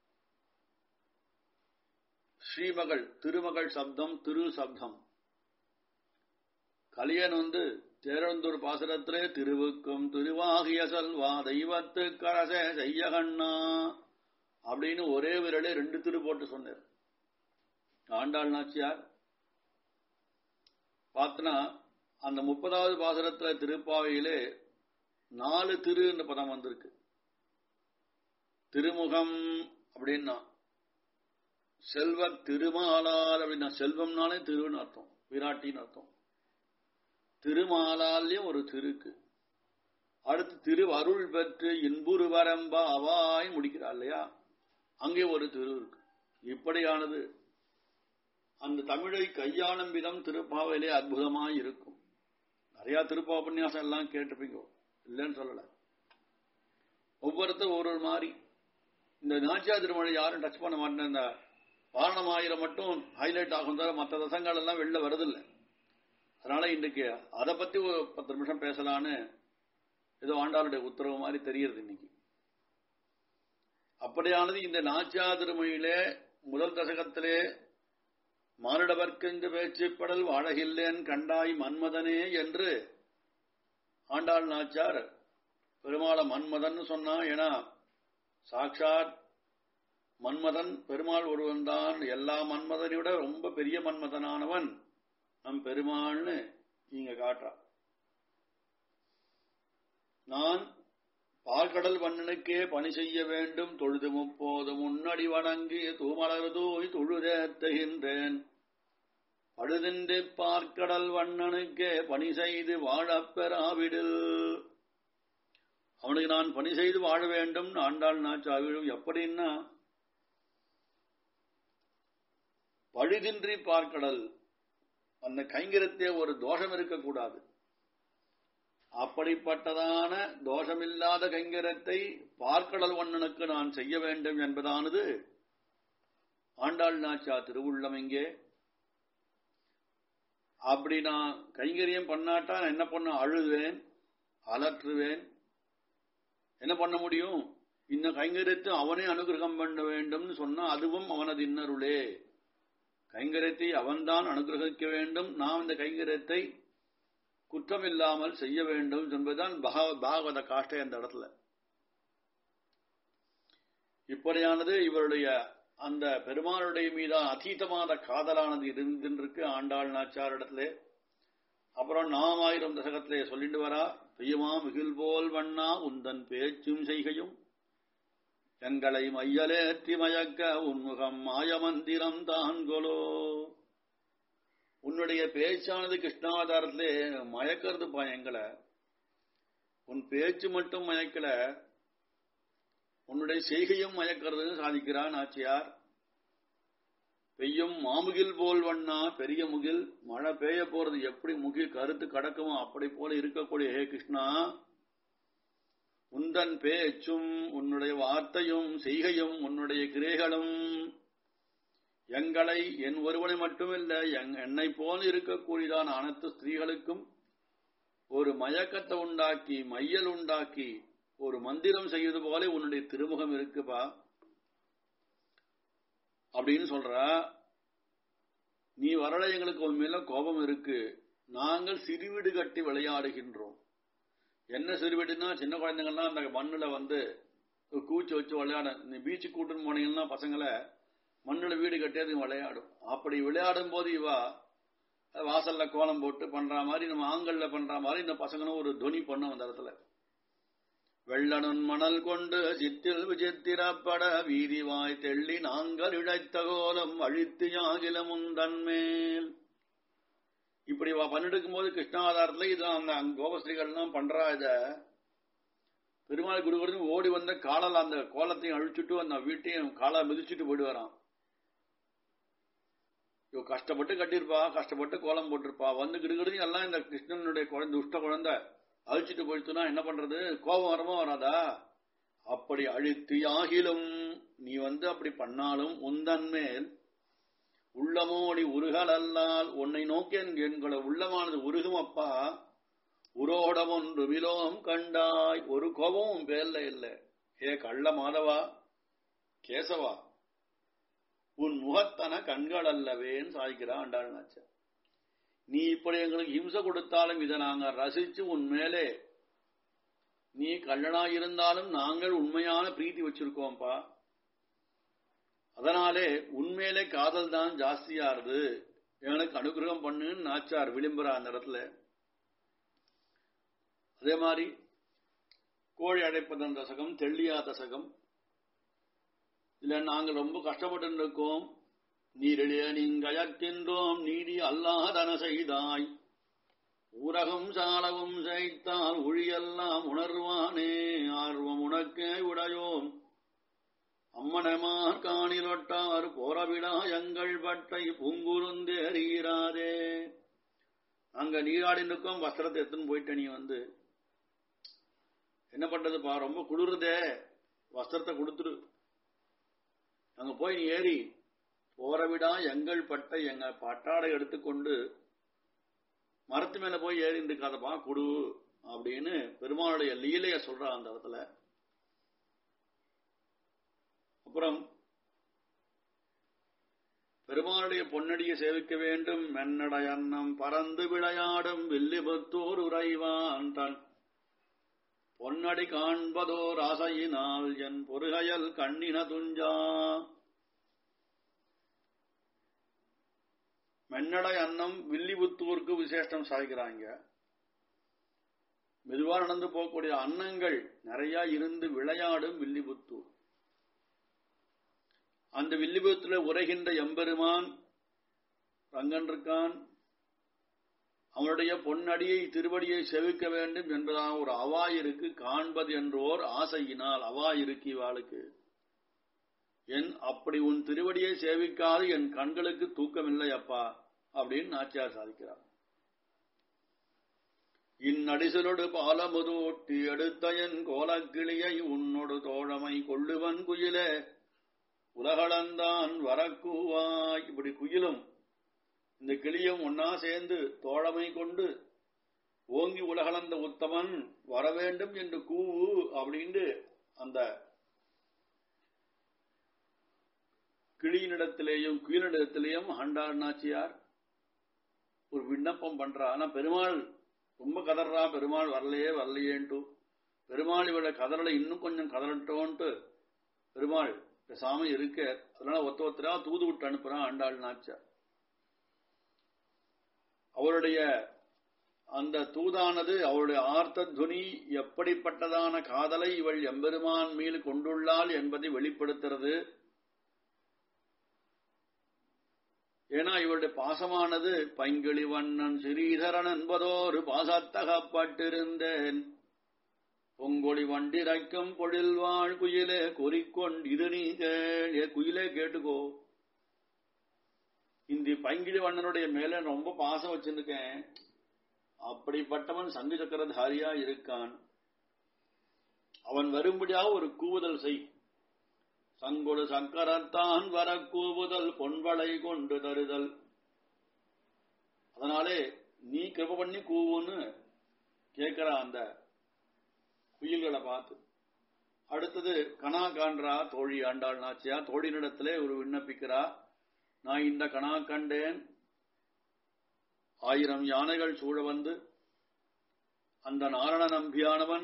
ஸ்ரீமகள் திருமகள் சப்தம் திரு சப்தம் கலியன் வந்து தேரந்தூர் பாசுரத்திலே திருவுக்கும் திருவாகிய செல்வா தெய்வத்து கரசே செய்யகண்ணா அப்படின்னு ஒரே விரலே ரெண்டு திரு போட்டு சொன்னார் ஆண்டாள் நாச்சியார் பார்த்தனா அந்த முப்பதாவது பாசுரத்துல திருப்பாவையிலே நாலு திரு என்ற பதம் வந்திருக்கு திருமுகம் அப்படின்னா செல்வ திருமாலால் அப்படின்னா செல்வம்னாலே திருன்னு அர்த்தம் விராட்டின்னு அர்த்தம் திருமாலாலையும் ஒரு திருக்கு அடுத்து திரு அருள் பெற்று இன்புரு வரம்பா அவாய் முடிக்கிறார் இல்லையா அங்கே ஒரு திரு இருக்கு இப்படியானது அந்த தமிழை கையாளும் விதம் திருப்பாவையிலே அற்புதமாய் இருக்கும் நிறைய திருப்பா உபன்யாசம் எல்லாம் கேட்டிருப்பீங்க இல்லைன்னு சொல்லல ஒவ்வொருத்தர் ஒரு ஒரு மாதிரி இந்த நாச்சியா திருமொழி யாரும் டச் பண்ண மாட்டேன் இந்த வாரணமாயிரம் மட்டும் ஹைலைட் ஆகும் தவிர மற்ற ரசங்கள் எல்லாம் வெளில வருதில்லை அதனால இன்றைக்கு அதை பத்தி ஒரு பத்து நிமிஷம் பேசலான்னு ஏதோ ஆண்டாளுடைய உத்தரவு மாதிரி தெரியுது இன்னைக்கு அப்படியானது இந்த நாச்சியா திருமொழியிலே முதல் தசகத்திலே மானிடவர்க்கென்று பேச்சுப்படல் வாழகில்லேன் கண்டாய் மன்மதனே என்று ஆண்டாள் நாச்சார் பெருமாளை மன்மதன் சொன்னா ஏன்னா சாட்சாத் மன்மதன் பெருமாள் ஒருவன் தான் எல்லா மன்மதனை விட ரொம்ப பெரிய மன்மதனானவன் நம் பெருமாள்னு இங்க காட்டுறா நான் பால்கடல் வண்ணனுக்கே பணி செய்ய வேண்டும் தொழுது முப்போது முன்னடி வணங்கி தூமலர் தூய் தொழுதேத்துகின்றேன் பழுதின்றி பார்க்கடல் வண்ணனுக்கே பணி செய்து வாழப் பெறாவிடில் அவனுக்கு நான் பணி செய்து வாழ வேண்டும் ஆண்டாள் நாச்சாவிடும் எப்படின்னா பழுதின்றி பார்க்கடல் அந்த கைங்கரத்தே ஒரு தோஷம் இருக்கக்கூடாது அப்படிப்பட்டதான தோஷமில்லாத கைங்கரத்தை பார்க்கடல் வண்ணனுக்கு நான் செய்ய வேண்டும் என்பதானது ஆண்டாள் நாச்சா திருவுள்ளம் இங்கே அப்படி நான் கைங்கரியம் பண்ணாட்டா நான் என்ன பண்ண அழுவேன் அலற்றுவேன் என்ன பண்ண முடியும் இந்த கைங்கரியத்தை அவனே அனுகிரகம் பண்ண வேண்டும்னு சொன்னா அதுவும் அவனது இன்னருளே கைங்கரியத்தை அவன்தான் அனுகிரகிக்க வேண்டும் நாம் இந்த கைங்கரியத்தை குற்றமில்லாமல் செய்ய வேண்டும் என்பதுதான் பாகவத காஷ்டை அந்த இடத்துல இப்படியானது இவருடைய அந்த பெருமாளுடைய மீதான அதீதமான காதலானது இருந்திருக்கு ஆண்டாள் நாச்சார் இடத்துல அப்புறம் நாம் ஆயிரம் தசகத்திலே சொல்லிட்டு வரா பெய்யுமா மிகில் போல் வண்ணா உந்தன் பேச்சும் செய்கையும் எங்களை மையலேற்றி மயக்க உன்முகம் மாயமந்திரம் தான்கொலோ உன்னுடைய பேச்சானது கிருஷ்ணாவதாரத்திலே மயக்கிறதுப்பா எங்களை உன் பேச்சு மட்டும் மயக்கல உன்னுடைய செய்கையும் மயக்கிறது சாதிக்கிறான் ஆச்சியார் பெய்யும் மாமுகில் போல் வண்ணா பெரிய முகில் மழை பெய்ய போறது எப்படி முகில் கருத்து கடக்குமோ அப்படி போல இருக்கக்கூடிய ஹே கிருஷ்ணா உந்தன் பேச்சும் உன்னுடைய வார்த்தையும் செய்கையும் உன்னுடைய கிரைகளும் எங்களை என் ஒருவனை மட்டுமில்ல என்னை போல இருக்கக்கூடியதான அனைத்து ஸ்திரீகளுக்கும் ஒரு மயக்கத்தை உண்டாக்கி மையல் உண்டாக்கி ஒரு மந்திரம் செய்வது போல உன்னுடைய திருமுகம் இருக்குப்பா அப்படின்னு சொல்ற நீ வரல எங்களுக்கு உன் மேல கோபம் இருக்கு நாங்கள் சிறுவீடு கட்டி விளையாடுகின்றோம் என்ன சிறுவீடுனா சின்ன குழந்தைங்கள்லாம் அந்த மண்ணுல வந்து கூச்சி வச்சு விளையாட நீ பீச்சு கூட்டுன்னு போனீங்கன்னா பசங்களை மண்ணுல வீடு கட்டி அது விளையாடும் அப்படி விளையாடும் போது இவா வாசல்ல கோலம் போட்டு பண்ற மாதிரி நம்ம ஆங்கல்ல பண்ற மாதிரி இந்த பசங்களும் ஒரு துணி பண்ணும் அந்த இடத்துல வெள்ளனுன் மணல் கொண்டு சித்தில் விசித்திரப்பட வீதி வாய் தெள்ளி நாங்கள் இழைத்த கோலம் அழித்து யாகிலம் உந்தன்மேல் இப்படி பண்ணிடுக்கும் போது கிருஷ்ணாவதாரத்துல இது அந்த கோபஸ்ரீகள்லாம் பண்றா இத பெருமாள் குருகுரு ஓடி வந்த காலால் அந்த கோலத்தையும் அழிச்சுட்டு அந்த வீட்டையும் காலை மிதிச்சுட்டு போயிட்டு வரான் இவ கஷ்டப்பட்டு கட்டியிருப்பா கஷ்டப்பட்டு கோலம் போட்டிருப்பா வந்து கிடுகிடுன்னு எல்லாம் இந்த கிருஷ்ணனுடைய குழந்தை துஷ்ட குழந்தை அழிச்சிட்டு போயிடுச்சுன்னா என்ன பண்றது கோபம் வரமா வராதா அப்படி அழித்து ஆகிலும் நீ வந்து அப்படி பண்ணாலும் உந்தன் மேல் உள்ளமோடி உருகல் அல்லால் உன்னை நோக்கி என்கிற உள்ளமானது உருகும் அப்பா உரோடம் ஒன்று விலோம் கண்டாய் ஒரு கோபமும் பேர்ல இல்லை ஏ கள்ள மாதவா கேசவா உன் முகத்தன கண்கள் அல்லவேன்னு சாய்க்கிறா ஆண்டாள் நாச்ச நீ இப்படி எங்களுக்கு ஹிம்சை கொடுத்தாலும் இதை நாங்க ரசிச்சு உன் மேலே நீ கள்ளனா இருந்தாலும் நாங்கள் உண்மையான பிரீத்தி வச்சிருக்கோம்ப்பா அதனாலே உண்மையிலே காதல் தான் ஜாஸ்தியாருது எனக்கு அனுகிரகம் பண்ணுன்னு நாச்சார் விளிம்புறா அந்த இடத்துல அதே மாதிரி கோழி அடைப்பதன் தசகம் தெள்ளியா தசகம் இல்ல நாங்கள் ரொம்ப கஷ்டப்பட்டு இருக்கோம் நீரிலே நீங்கயக்கின்றோம் நீடி அல்லாதன செய்தாய் ஊரகம் சாலவும் செய்தால் ஒழியெல்லாம் உணர்வானே ஆர்வம் உனக்கே உடையோம் அம்மனமார் காணிலொட்டார் போரவிடா எங்கள் பட்டை பூங்குருந்தேறீராதே அங்க நீராடி இருக்கோம் வஸ்திரத்தை எடுத்துன்னு போயிட்ட நீ வந்து என்ன பண்றதுப்பா ரொம்ப குளிருதே வஸ்திரத்தை கொடுத்துரு அங்க போய் நீ ஏறி போறவிடா எங்கள் பட்டை எங்க பட்டாடை எடுத்துக்கொண்டு மரத்து மேல போய் ஏறி இருக்காதப்பா குடு அப்படின்னு பெருமாளுடைய லீலைய சொல்றா அந்த இடத்துல அப்புறம் பெருமாளுடைய பொன்னடியை சேவிக்க வேண்டும் மென்னடை அன்னம் பறந்து விளையாடும் வில்லிபுத்தூர் உறைவான் தன் பொன்னடி காண்பதோர் ஆசையினால் என் பொறுகையல் கண்ணின துஞ்சா மென்னடை அன்னம் வில்லிபுத்தூருக்கு விசேஷம் சாய்க்கிறாங்க மெதுவா நடந்து போகக்கூடிய அன்னங்கள் நிறைய இருந்து விளையாடும் வில்லிபுத்தூர் அந்த வில்லிபுத்துல உரைகின்ற எம்பெருமான் ரங்கன் இருக்கான் அவனுடைய பொன்னடியை திருவடியை செவிக்க வேண்டும் என்பதான ஒரு அவாயிருக்கு காண்பது என்றோர் ஆசையினால் அவாயிருக்கு இவாளுக்கு என் அப்படி உன் திருவடியை சேவிக்காது என் கண்களுக்கு தூக்கமில்லை அப்பா அப்படின்னு நாச்சியார் சாதிக்கிறார் இந்நடிசலொடு பாலமுதூட்டி எடுத்த என் கோலக்கிளியை உன்னொடு தோழமை கொள்ளுவன் குயிலே உலகளந்தான் வரக்கூவாய் இப்படி குயிலும் இந்த கிளியும் ஒன்னா சேர்ந்து தோழமை கொண்டு ஓங்கி உலகளந்த உத்தமன் வரவேண்டும் என்று கூவு அப்படின்னு அந்த கிளியினிடத்திலேயும் குயிலிடத்திலேயும் ஆண்டார் நாச்சியார் ஒரு விண்ணப்பம் பண்றா ஆனா பெருமாள் ரொம்ப கதறா பெருமாள் வரலையே வரலையேன்ட்டு பெருமாள் இவட கதறலை இன்னும் கொஞ்சம் கதறட்டோன்ட்டு பெருமாள் பேசாம இருக்க அதனால ஒத்த ஒத்தரா தூது விட்டு அனுப்புறான் ஆண்டாள் நாச்சார் அவருடைய அந்த தூதானது அவருடைய ஆர்த்த துனி எப்படிப்பட்டதான காதலை இவள் எம்பெருமான் மீது கொண்டுள்ளாள் என்பதை வெளிப்படுத்துறது ஏன்னா இவருடைய பாசமானது பைங்கிளி வண்ணன் ஸ்ரீதரன் என்பதோரு பாசத்தகப்பட்டிருந்தேன் பொங்கொழி வண்டிரைக்கும் பொழில் வாழ் குயிலே குறிக்கொண்டிரு நீ கேள் குயிலே கேட்டுக்கோ இந்த பைங்கிழி வண்ணனுடைய மேல ரொம்ப பாசம் வச்சிருக்கேன் அப்படிப்பட்டவன் சங்கு சக்கரதாரியா இருக்கான் அவன் வரும்படியாக ஒரு கூவுதல் செய் சங்கொடு சக்கரத்தான் வர கூவுதல் பொன்வளை கொண்டு தருதல் அதனாலே நீ கிருப பண்ணி கூவுன்னு கேட்கிற அந்த குயில்களை பார்த்து அடுத்தது கனா காண்றா தோழி ஆண்டாள் நாச்சியா தோழினிடத்திலே ஒரு விண்ணப்பிக்கிறா நான் இந்த கணா கண்டேன் ஆயிரம் யானைகள் சூழ வந்து அந்த நாரண நம்பியானவன்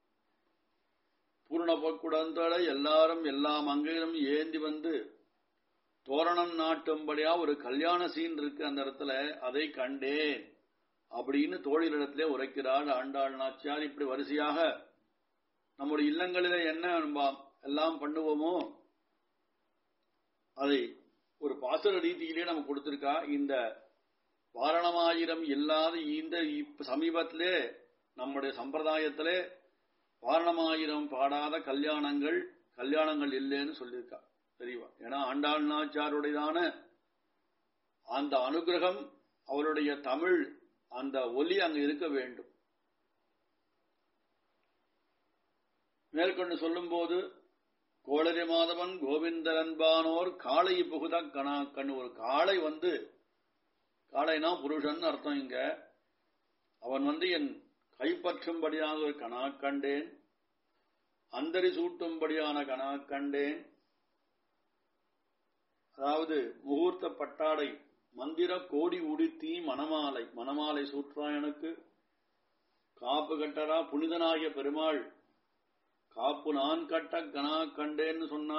பூர்ண பொற்குடந்தோட எல்லாரும் எல்லா மங்கையிலும் ஏந்தி வந்து தோரணம் நாட்டும்படியா ஒரு கல்யாண சீன் இருக்கு அந்த இடத்துல அதை கண்டேன் அப்படின்னு தோழிலிடத்திலே உரைக்கிறாள் ஆண்டாள் நாச்சியார் இப்படி வரிசையாக நம்முடைய இல்லங்களில என்ன எல்லாம் பண்ணுவோமோ அதை ஒரு பாசுர ரீதியிலே நம்ம கொடுத்திருக்கா இந்த வாரணமாயிரம் இல்லாத இந்த சமீபத்திலே நம்முடைய சம்பிரதாயத்திலே வாரணமாயிரம் பாடாத கல்யாணங்கள் கல்யாணங்கள் இல்லைன்னு சொல்லியிருக்கா தெரியவா ஏன்னா ஆண்டாள் நாச்சாருடையதான அந்த அனுகிரகம் அவருடைய தமிழ் அந்த ஒலி அங்கு இருக்க வேண்டும் மேற்கொண்டு சொல்லும்போது கோளரி மாதவன் கோவிந்தரன்பானோர் காளை புகுத கணாக்கண் ஒரு காளை வந்து காளைனா புருஷன் அர்த்தம் இங்க அவன் வந்து என் கைப்பற்றும்படியாக ஒரு கணா கண்டேன் அந்தரி சூட்டும்படியான கணா கண்டேன் அதாவது முகூர்த்த பட்டாடை மந்திர கோடி உடுத்தி மணமாலை மணமாலை சூற்றா எனக்கு காப்பு கட்டரா புனிதனாகிய பெருமாள் காப்பு நான் கட்ட கணா கண்டேன்னு சொன்னா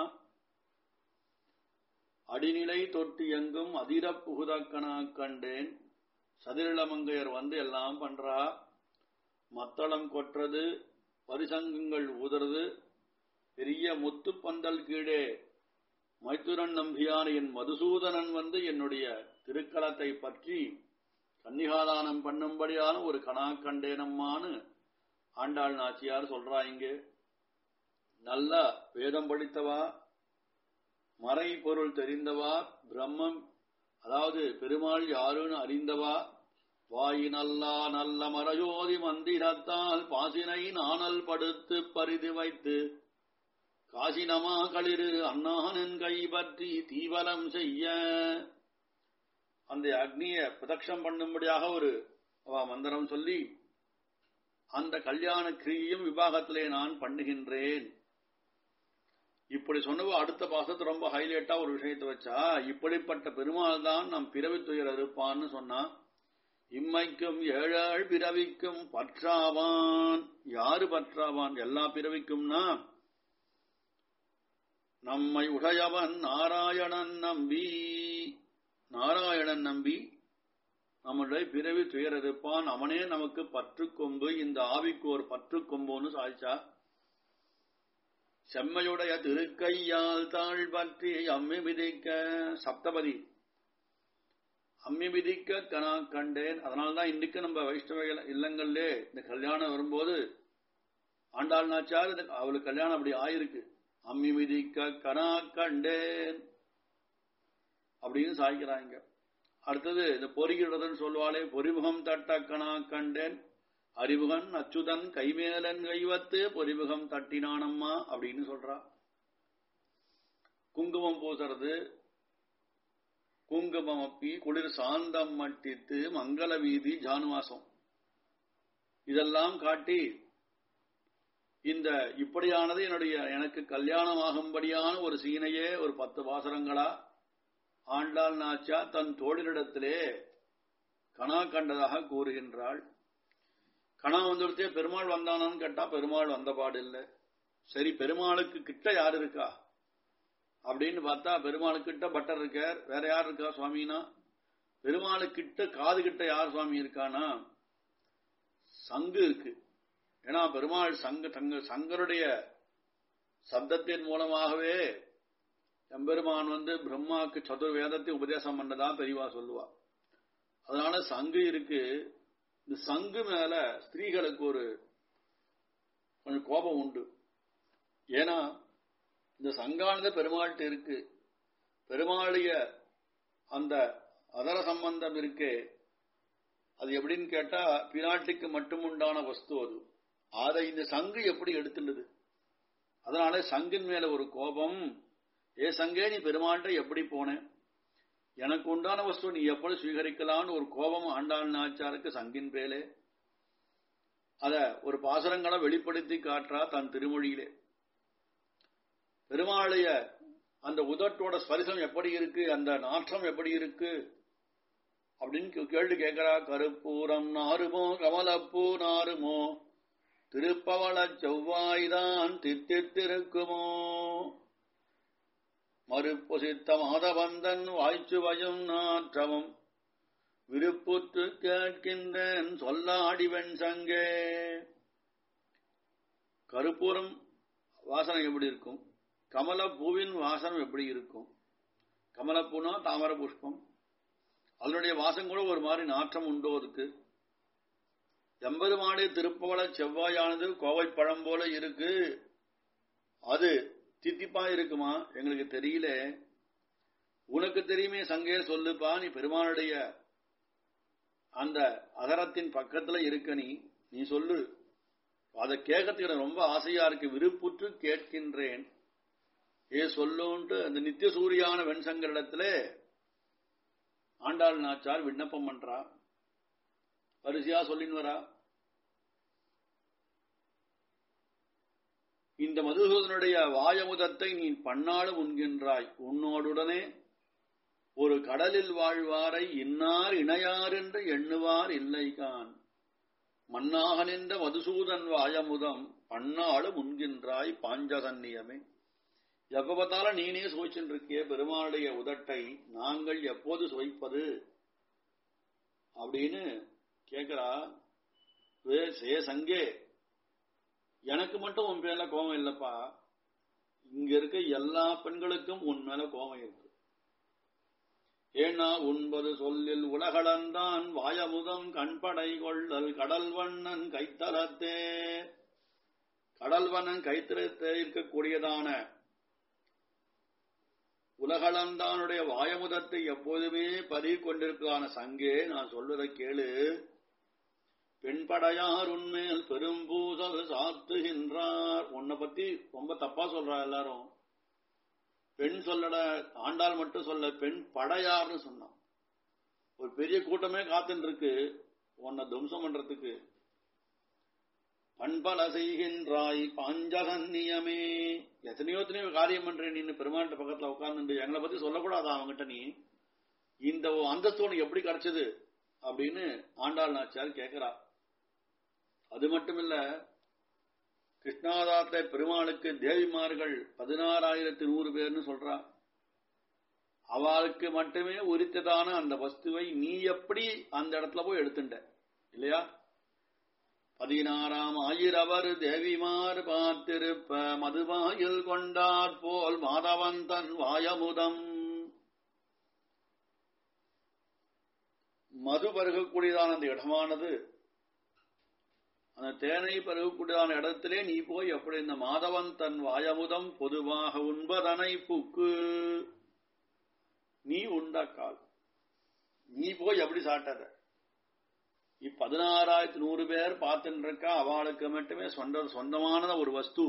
அடிநிலை தொட்டு எங்கும் அதிர புகுத கணா கண்டேன் சதிரிளமங்கையர் வந்து எல்லாம் பண்றா மத்தளம் கொற்றது பரிசங்கங்கள் ஊதுறது பெரிய முத்துப்பந்தல் கீழே மைத்துரன் நம்பியான என் மதுசூதனன் வந்து என்னுடைய திருக்களத்தை பற்றி கன்னிகாதானம் பண்ணும்படியான ஒரு கணா கண்டேனம்மான்னு ஆண்டாள் நாச்சியார் சொல்றா இங்கே நல்ல வேதம் படித்தவா மறை பொருள் தெரிந்தவா பிரம்மம் அதாவது பெருமாள் யாருன்னு அறிந்தவா வாயினல்லா நல்ல மரஜோதி மந்திரத்தால் பாசினை நாணல் படுத்து பரிதி வைத்து காசினமா களிறு அண்ணானன் கை பற்றி தீவலம் செய்ய அந்த அக்னிய பிரதட்சம் பண்ணும்படியாக ஒரு அவ மந்திரம் சொல்லி அந்த கல்யாண கிரியையும் விவாகத்திலே நான் பண்ணுகின்றேன் இப்படி சொன்னவோ அடுத்த பாசத்து ரொம்ப ஹைலைட்டா ஒரு விஷயத்தை வச்சா இப்படிப்பட்ட பெருமாள் தான் நம் பிறவி துயர் இருப்பான்னு சொன்னா இம்மைக்கும் ஏழாள் பிறவிக்கும் பற்றாவான் யாரு பற்றாவான் எல்லா பிறவிக்கும்னா நம்மை உடையவன் நாராயணன் நம்பி நாராயணன் நம்பி நம்மளுடைய பிறவி துயர் இருப்பான் அவனே நமக்கு பற்று கொம்பு இந்த ஆவிக்கு ஒரு பற்று கொம்புன்னு சாய்ச்சா செம்மையுடைய திருக்கையால் தாழ் பற்றி அம்மி மிதிக்க சப்தபதி அம்மி மிதிக்க கனா கண்டேன் அதனால்தான் இன்னைக்கு நம்ம வைஷ்ணவ இல்லங்கள்லே இந்த கல்யாணம் வரும்போது ஆண்டாள் நாச்சார் அவளுக்கு கல்யாணம் அப்படி ஆயிருக்கு அம்மி மிதிக்க கனா கண்டேன் அப்படின்னு சாய்க்கிறாங்க அடுத்தது இந்த பொறிகிறதுன்னு சொல்லுவாளே பொறிமுகம் தட்ட கணா கண்டேன் அறிமுகன் அச்சுதன் கைமேலன் கைவத்து பொறிமுகம் தட்டினானம்மா அப்படின்னு சொல்றா குங்குமம் பூசுறது குங்குமம் அப்பி குளிர் சாந்தம் மட்டித்து மங்கள வீதி ஜானுவாசம் இதெல்லாம் காட்டி இந்த இப்படியானது என்னுடைய எனக்கு கல்யாணம் ஆகும்படியான ஒரு சீனையே ஒரு பத்து வாசரங்களா ஆண்டாள் நாச்சா தன் தோழினிடத்திலே கணா கண்டதாக கூறுகின்றாள் கணா வந்துடுத்தே பெருமாள் வந்தானான்னு கேட்டா பெருமாள் வந்த பாடு இல்லை சரி பெருமாளுக்கு கிட்ட யார் இருக்கா அப்படின்னு பார்த்தா பெருமாளுக்கிட்ட பட்டர் இருக்கார் வேற யார் இருக்கா சுவாமினா பெருமாளுக்கிட்ட காது கிட்ட யார் சுவாமி இருக்கானா சங்கு இருக்கு ஏன்னா பெருமாள் சங்க தங்க சங்கருடைய சப்தத்தின் மூலமாகவே எம்பெருமான் வந்து பிரம்மாவுக்கு சதுர் வேதத்தை உபதேசம் பண்ணதா பெரியவா சொல்லுவா அதனால சங்கு இருக்கு இந்த சங்கு மேல ஸ்திரீகளுக்கு ஒரு கொஞ்சம் கோபம் உண்டு ஏன்னா இந்த சங்கானது பெருமாள்கிட்ட இருக்கு பெருமாளிய அந்த அதர சம்பந்தம் இருக்கே அது எப்படின்னு கேட்டா பிராட்டிக்கு மட்டும் உண்டான வஸ்து அது அதை இந்த சங்கு எப்படி எடுத்துள்ளது அதனால சங்கின் மேல ஒரு கோபம் ஏ சங்கே நீ பெருமாள்கிட்ட எப்படி போன எனக்கு உண்டான வஸ்து நீ எப்படி சுவீகரிக்கலான்னு ஒரு கோபம் ஆண்டாள் நாச்சாருக்கு சங்கின் பேலே அத ஒரு பாசரங்களை வெளிப்படுத்தி காட்டுறா தன் திருமொழியிலே பெருமாளைய அந்த உதட்டோட ஸ்பரிசம் எப்படி இருக்கு அந்த நாற்றம் எப்படி இருக்கு அப்படின்னு கேள்வி கேட்கிறா கருப்பூரம் நாருமோ கமலப்பூ நாருமோ திருப்பவள செவ்வாய்தான் தித்தித்திருக்குமோ மறுப்பொசித்த மாதவந்தன் வாய்ச்சுவையும் நாற்றமும் விருப்புற்று கேட்கின்றேன் சொல்லாடி வெண் சங்கே கருப்பூரம் வாசனை எப்படி இருக்கும் கமலப்பூவின் வாசனம் எப்படி இருக்கும் கமலப்பூனா தாமர புஷ்பம் அதனுடைய வாசம் கூட ஒரு மாதிரி நாற்றம் உண்டோ அதுக்கு எம்பெருமாடி திருப்பவள செவ்வாயானது கோவை பழம் போல இருக்கு அது தித்திப்பா இருக்குமா எங்களுக்கு தெரியல உனக்கு தெரியுமே சங்கே சொல்லுப்பா நீ பெருமானுடைய அந்த அகரத்தின் பக்கத்துல இருக்க நீ நீ சொல்லு அதை கேட்கறதுக்கு ரொம்ப ஆசையா இருக்கு விருப்புற்று கேட்கின்றேன் ஏ சொல்லுன்ட்டு அந்த நித்திய சூரியான வெண்சங்கரிடத்துல ஆண்டாள் நாச்சார் விண்ணப்பம் பண்றா வரிசையா சொல்லின்னு வரா இந்த மதுசூதனுடைய வாயமுதத்தை நீ பன்னாலும் உண்கின்றாய் உன்னோடுடனே ஒரு கடலில் வாழ்வாரை இன்னார் இணையார் என்று எண்ணுவார் இல்லைகான் மன்னாக நின்ற மதுசூதன் வாயமுதம் பன்னாலும் உண்கின்றாய் பாஞ்சசன்னியமே எப்ப பார்த்தாலும் நீனே சுவைச்சுட்டு இருக்கிய பெருமாளுடைய உதட்டை நாங்கள் எப்போது சுவைப்பது அப்படின்னு கேக்குறா சே சங்கே எனக்கு மட்டும் உன் பேர்ல கோபம் இல்லப்பா இங்க இருக்க எல்லா பெண்களுக்கும் உன் மேல கோபம் இருக்கு ஏன்னா உண்பது சொல்லில் உலகளந்தான் வாயமுதம் கண்படை கொள்ளல் கடல் வண்ணன் கைத்தலத்தே கடல் வண்ணன் கைத்தலத்தே இருக்கக்கூடியதான உலகளந்தானுடைய வாயமுதத்தை எப்போதுமே பறி கொண்டிருக்கான சங்கே நான் சொல்வதை கேளு பெண்படையார் உன்மேல் பெரும் பூசல் சாத்துகின்றார் உன்னை பத்தி ரொம்ப தப்பா சொல்றா எல்லாரும் பெண் சொல்லட ஆண்டாள் மட்டும் சொல்ல பெண் படையார்னு சொன்னான் ஒரு பெரிய கூட்டமே காத்துன்னு இருக்கு உன்னை துவம்சம் பண்றதுக்கு பண்பல செய்கின்றாய் பாஞ்சகன்னியமே எத்தனையோ எத்தனையோ காரியம் பண்றேன் நீ பெருமாண்ட பக்கத்துல உட்கார்ந்து எங்களை பத்தி சொல்லக்கூடாதா அவங்ககிட்ட நீ இந்த அந்தஸ்து உனக்கு எப்படி கிடைச்சது அப்படின்னு ஆண்டாள் நாச்சியார் கேட்கிறா அது மட்டும் இல்ல கிருஷ்ணாதாத்த பெருமாளுக்கு தேவிமார்கள் பதினாறாயிரத்தி நூறு பேர்னு சொல்றா அவளுக்கு மட்டுமே உரித்ததான அந்த வஸ்துவை நீ எப்படி அந்த இடத்துல போய் எடுத்துட்ட இல்லையா பதினாறாம் ஆயிரவர் தேவிமார் பார்த்திருப்ப மதுவாயில் கொண்டார் போல் மாதவன் தன் வாயமுதம் மது பருகக்கூடியதான அந்த இடமானது அந்த தேனை பருகக்கூடியதான இடத்திலே நீ போய் அப்படி இந்த மாதவன் தன் வாயமுதம் பொதுவாக உண்பதனை புக்கு நீ உண்டக்கால் நீ போய் எப்படி சாட்டத இப்பதினாறாயிரத்தி நூறு பேர் பார்த்துட்டு இருக்கா அவளுக்கு மட்டுமே சொந்த சொந்தமான ஒரு வஸ்து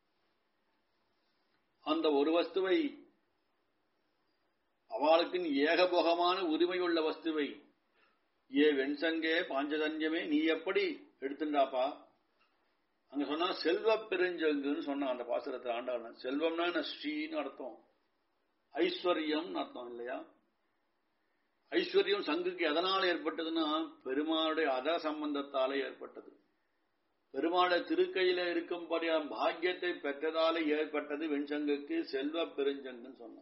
அந்த ஒரு வஸ்துவை அவளுக்கு ஏகபோகமான உரிமையுள்ள வஸ்துவை ஏ வெண்சங்கே பாஞ்சதன்யமே நீ எப்படி எடுத்துட்டாப்பா அங்க சொன்னா செல்வ பெருஞ்சங்குன்னு சொன்னான் அந்த பாசுரத்தை ஆண்டாள் செல்வம்னா என்ன ஸ்ரீன்னு அர்த்தம் ஐஸ்வர்யம் அர்த்தம் இல்லையா ஐஸ்வர்யம் சங்குக்கு எதனால் ஏற்பட்டதுன்னா பெருமாளுடைய அத சம்பந்தத்தாலே ஏற்பட்டது பெருமாளுடைய திருக்கையில இருக்கும்படியா பாக்கியத்தை பெற்றதாலே ஏற்பட்டது வெண்சங்குக்கு செல்வ பெருஞ்சங்குன்னு சொன்னான்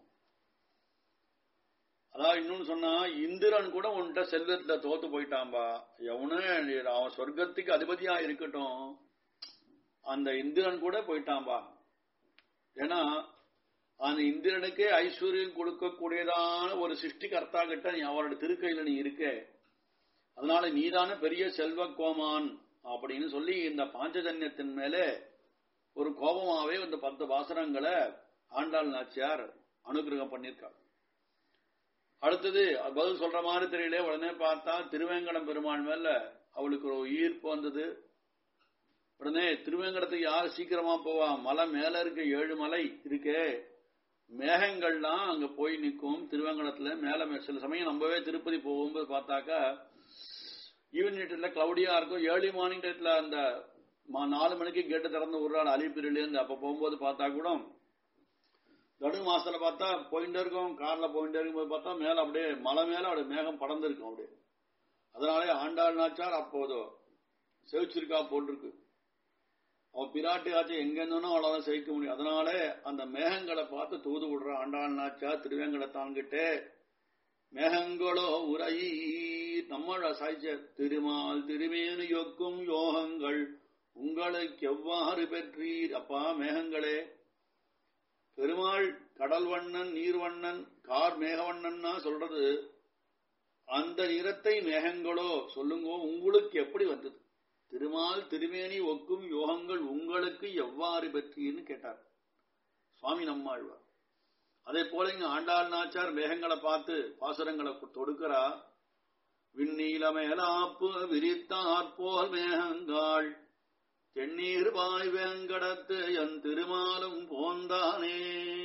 அதான் இன்னொன்னு சொன்னா இந்திரன் கூட உன்கிட்ட செல்வத்துல தோத்து போயிட்டான்பா எவனே அவன் சொர்க்கத்துக்கு அதிபதியா இருக்கட்டும் அந்த இந்திரன் கூட போயிட்டான்பா ஏன்னா அந்த இந்திரனுக்கே ஐஸ்வர்யம் கொடுக்கக்கூடியதான ஒரு சிருஷ்டிகர்த்தா கிட்ட நீ அவரோட திருக்கையில நீ இருக்க அதனால நீதான பெரிய செல்வ கோமான் அப்படின்னு சொல்லி இந்த பாஞ்சஜன்யத்தின் மேலே ஒரு கோபமாவே இந்த பத்து வாசனங்களை ஆண்டாள் நாச்சியார் அனுகிரகம் பண்ணியிருக்காள் அடுத்தது பதில் சொல்ற மாதிரி தெரியல உடனே பார்த்தா திருவேங்கடம் பெருமாள் மேல அவளுக்கு ஒரு ஈர்ப்பு வந்தது உடனே திருவேங்கடத்துக்கு யார் சீக்கிரமா போவா மலை மேல இருக்க ஏழு மலை இருக்கே மேகங்கள்லாம் அங்க போய் நிற்கும் திருவேங்கடத்துல மேல சில சமயம் நம்பவே திருப்பதி போகும்போது பார்த்தாக்கா ஈவினிங்ல கிளவுடியா இருக்கும் ஏர்லி மார்னிங் டயத்துல அந்த நாலு மணிக்கு கேட்டு திறந்து விடுறாள் அலிப்பிரிலேருந்து அப்ப போகும்போது பார்த்தா கூட நடு மாசத்துல பார்த்தா போயிட்டே இருக்கும் கார்ல போயிட்டே இருக்கும்போது பார்த்தா மேல அப்படியே மலை மேல அப்படியே மேகம் படர்ந்திருக்கும் அப்படியே அதனாலே ஆண்டாள் நாச்சார் அப்போதோ செவிச்சிருக்கா போட்டிருக்கு அவன் பிராட்டி ஆச்சு எங்க இருந்தோனோ அவ்வளவுதான் செவிக்க முடியும் அதனாலே அந்த மேகங்களை பார்த்து தூது விடுற ஆண்டாள் நாச்சா திருவேங்கடத்தான்கிட்டே மேகங்களோ உரை நம்மள சாய்ச்ச திருமால் திருமேனு யொக்கும் யோகங்கள் உங்களுக்கு எவ்வாறு பெற்றீர் அப்பா மேகங்களே பெருமாள் கடல் வண்ணன் நீர்வண்ணன் கார் மேகவண்ணன்னா சொல்றது அந்த நிறத்தை மேகங்களோ சொல்லுங்க உங்களுக்கு எப்படி வந்தது திருமால் திருமேனி ஒக்கும் யோகங்கள் உங்களுக்கு எவ்வாறு பெற்றீர்னு கேட்டார் சுவாமி நம்மாழ்வார் அதே போல இங்க ஆண்டாள் நாச்சார் மேகங்களை பார்த்து பாசுரங்களை தொடுக்கிறா விண்ணீல மேலாப்பு விரித்தாற் போல் மேகங்கள் தென்னீர் பாய் வேங்கடத்து என் திருமாலும் போந்தானே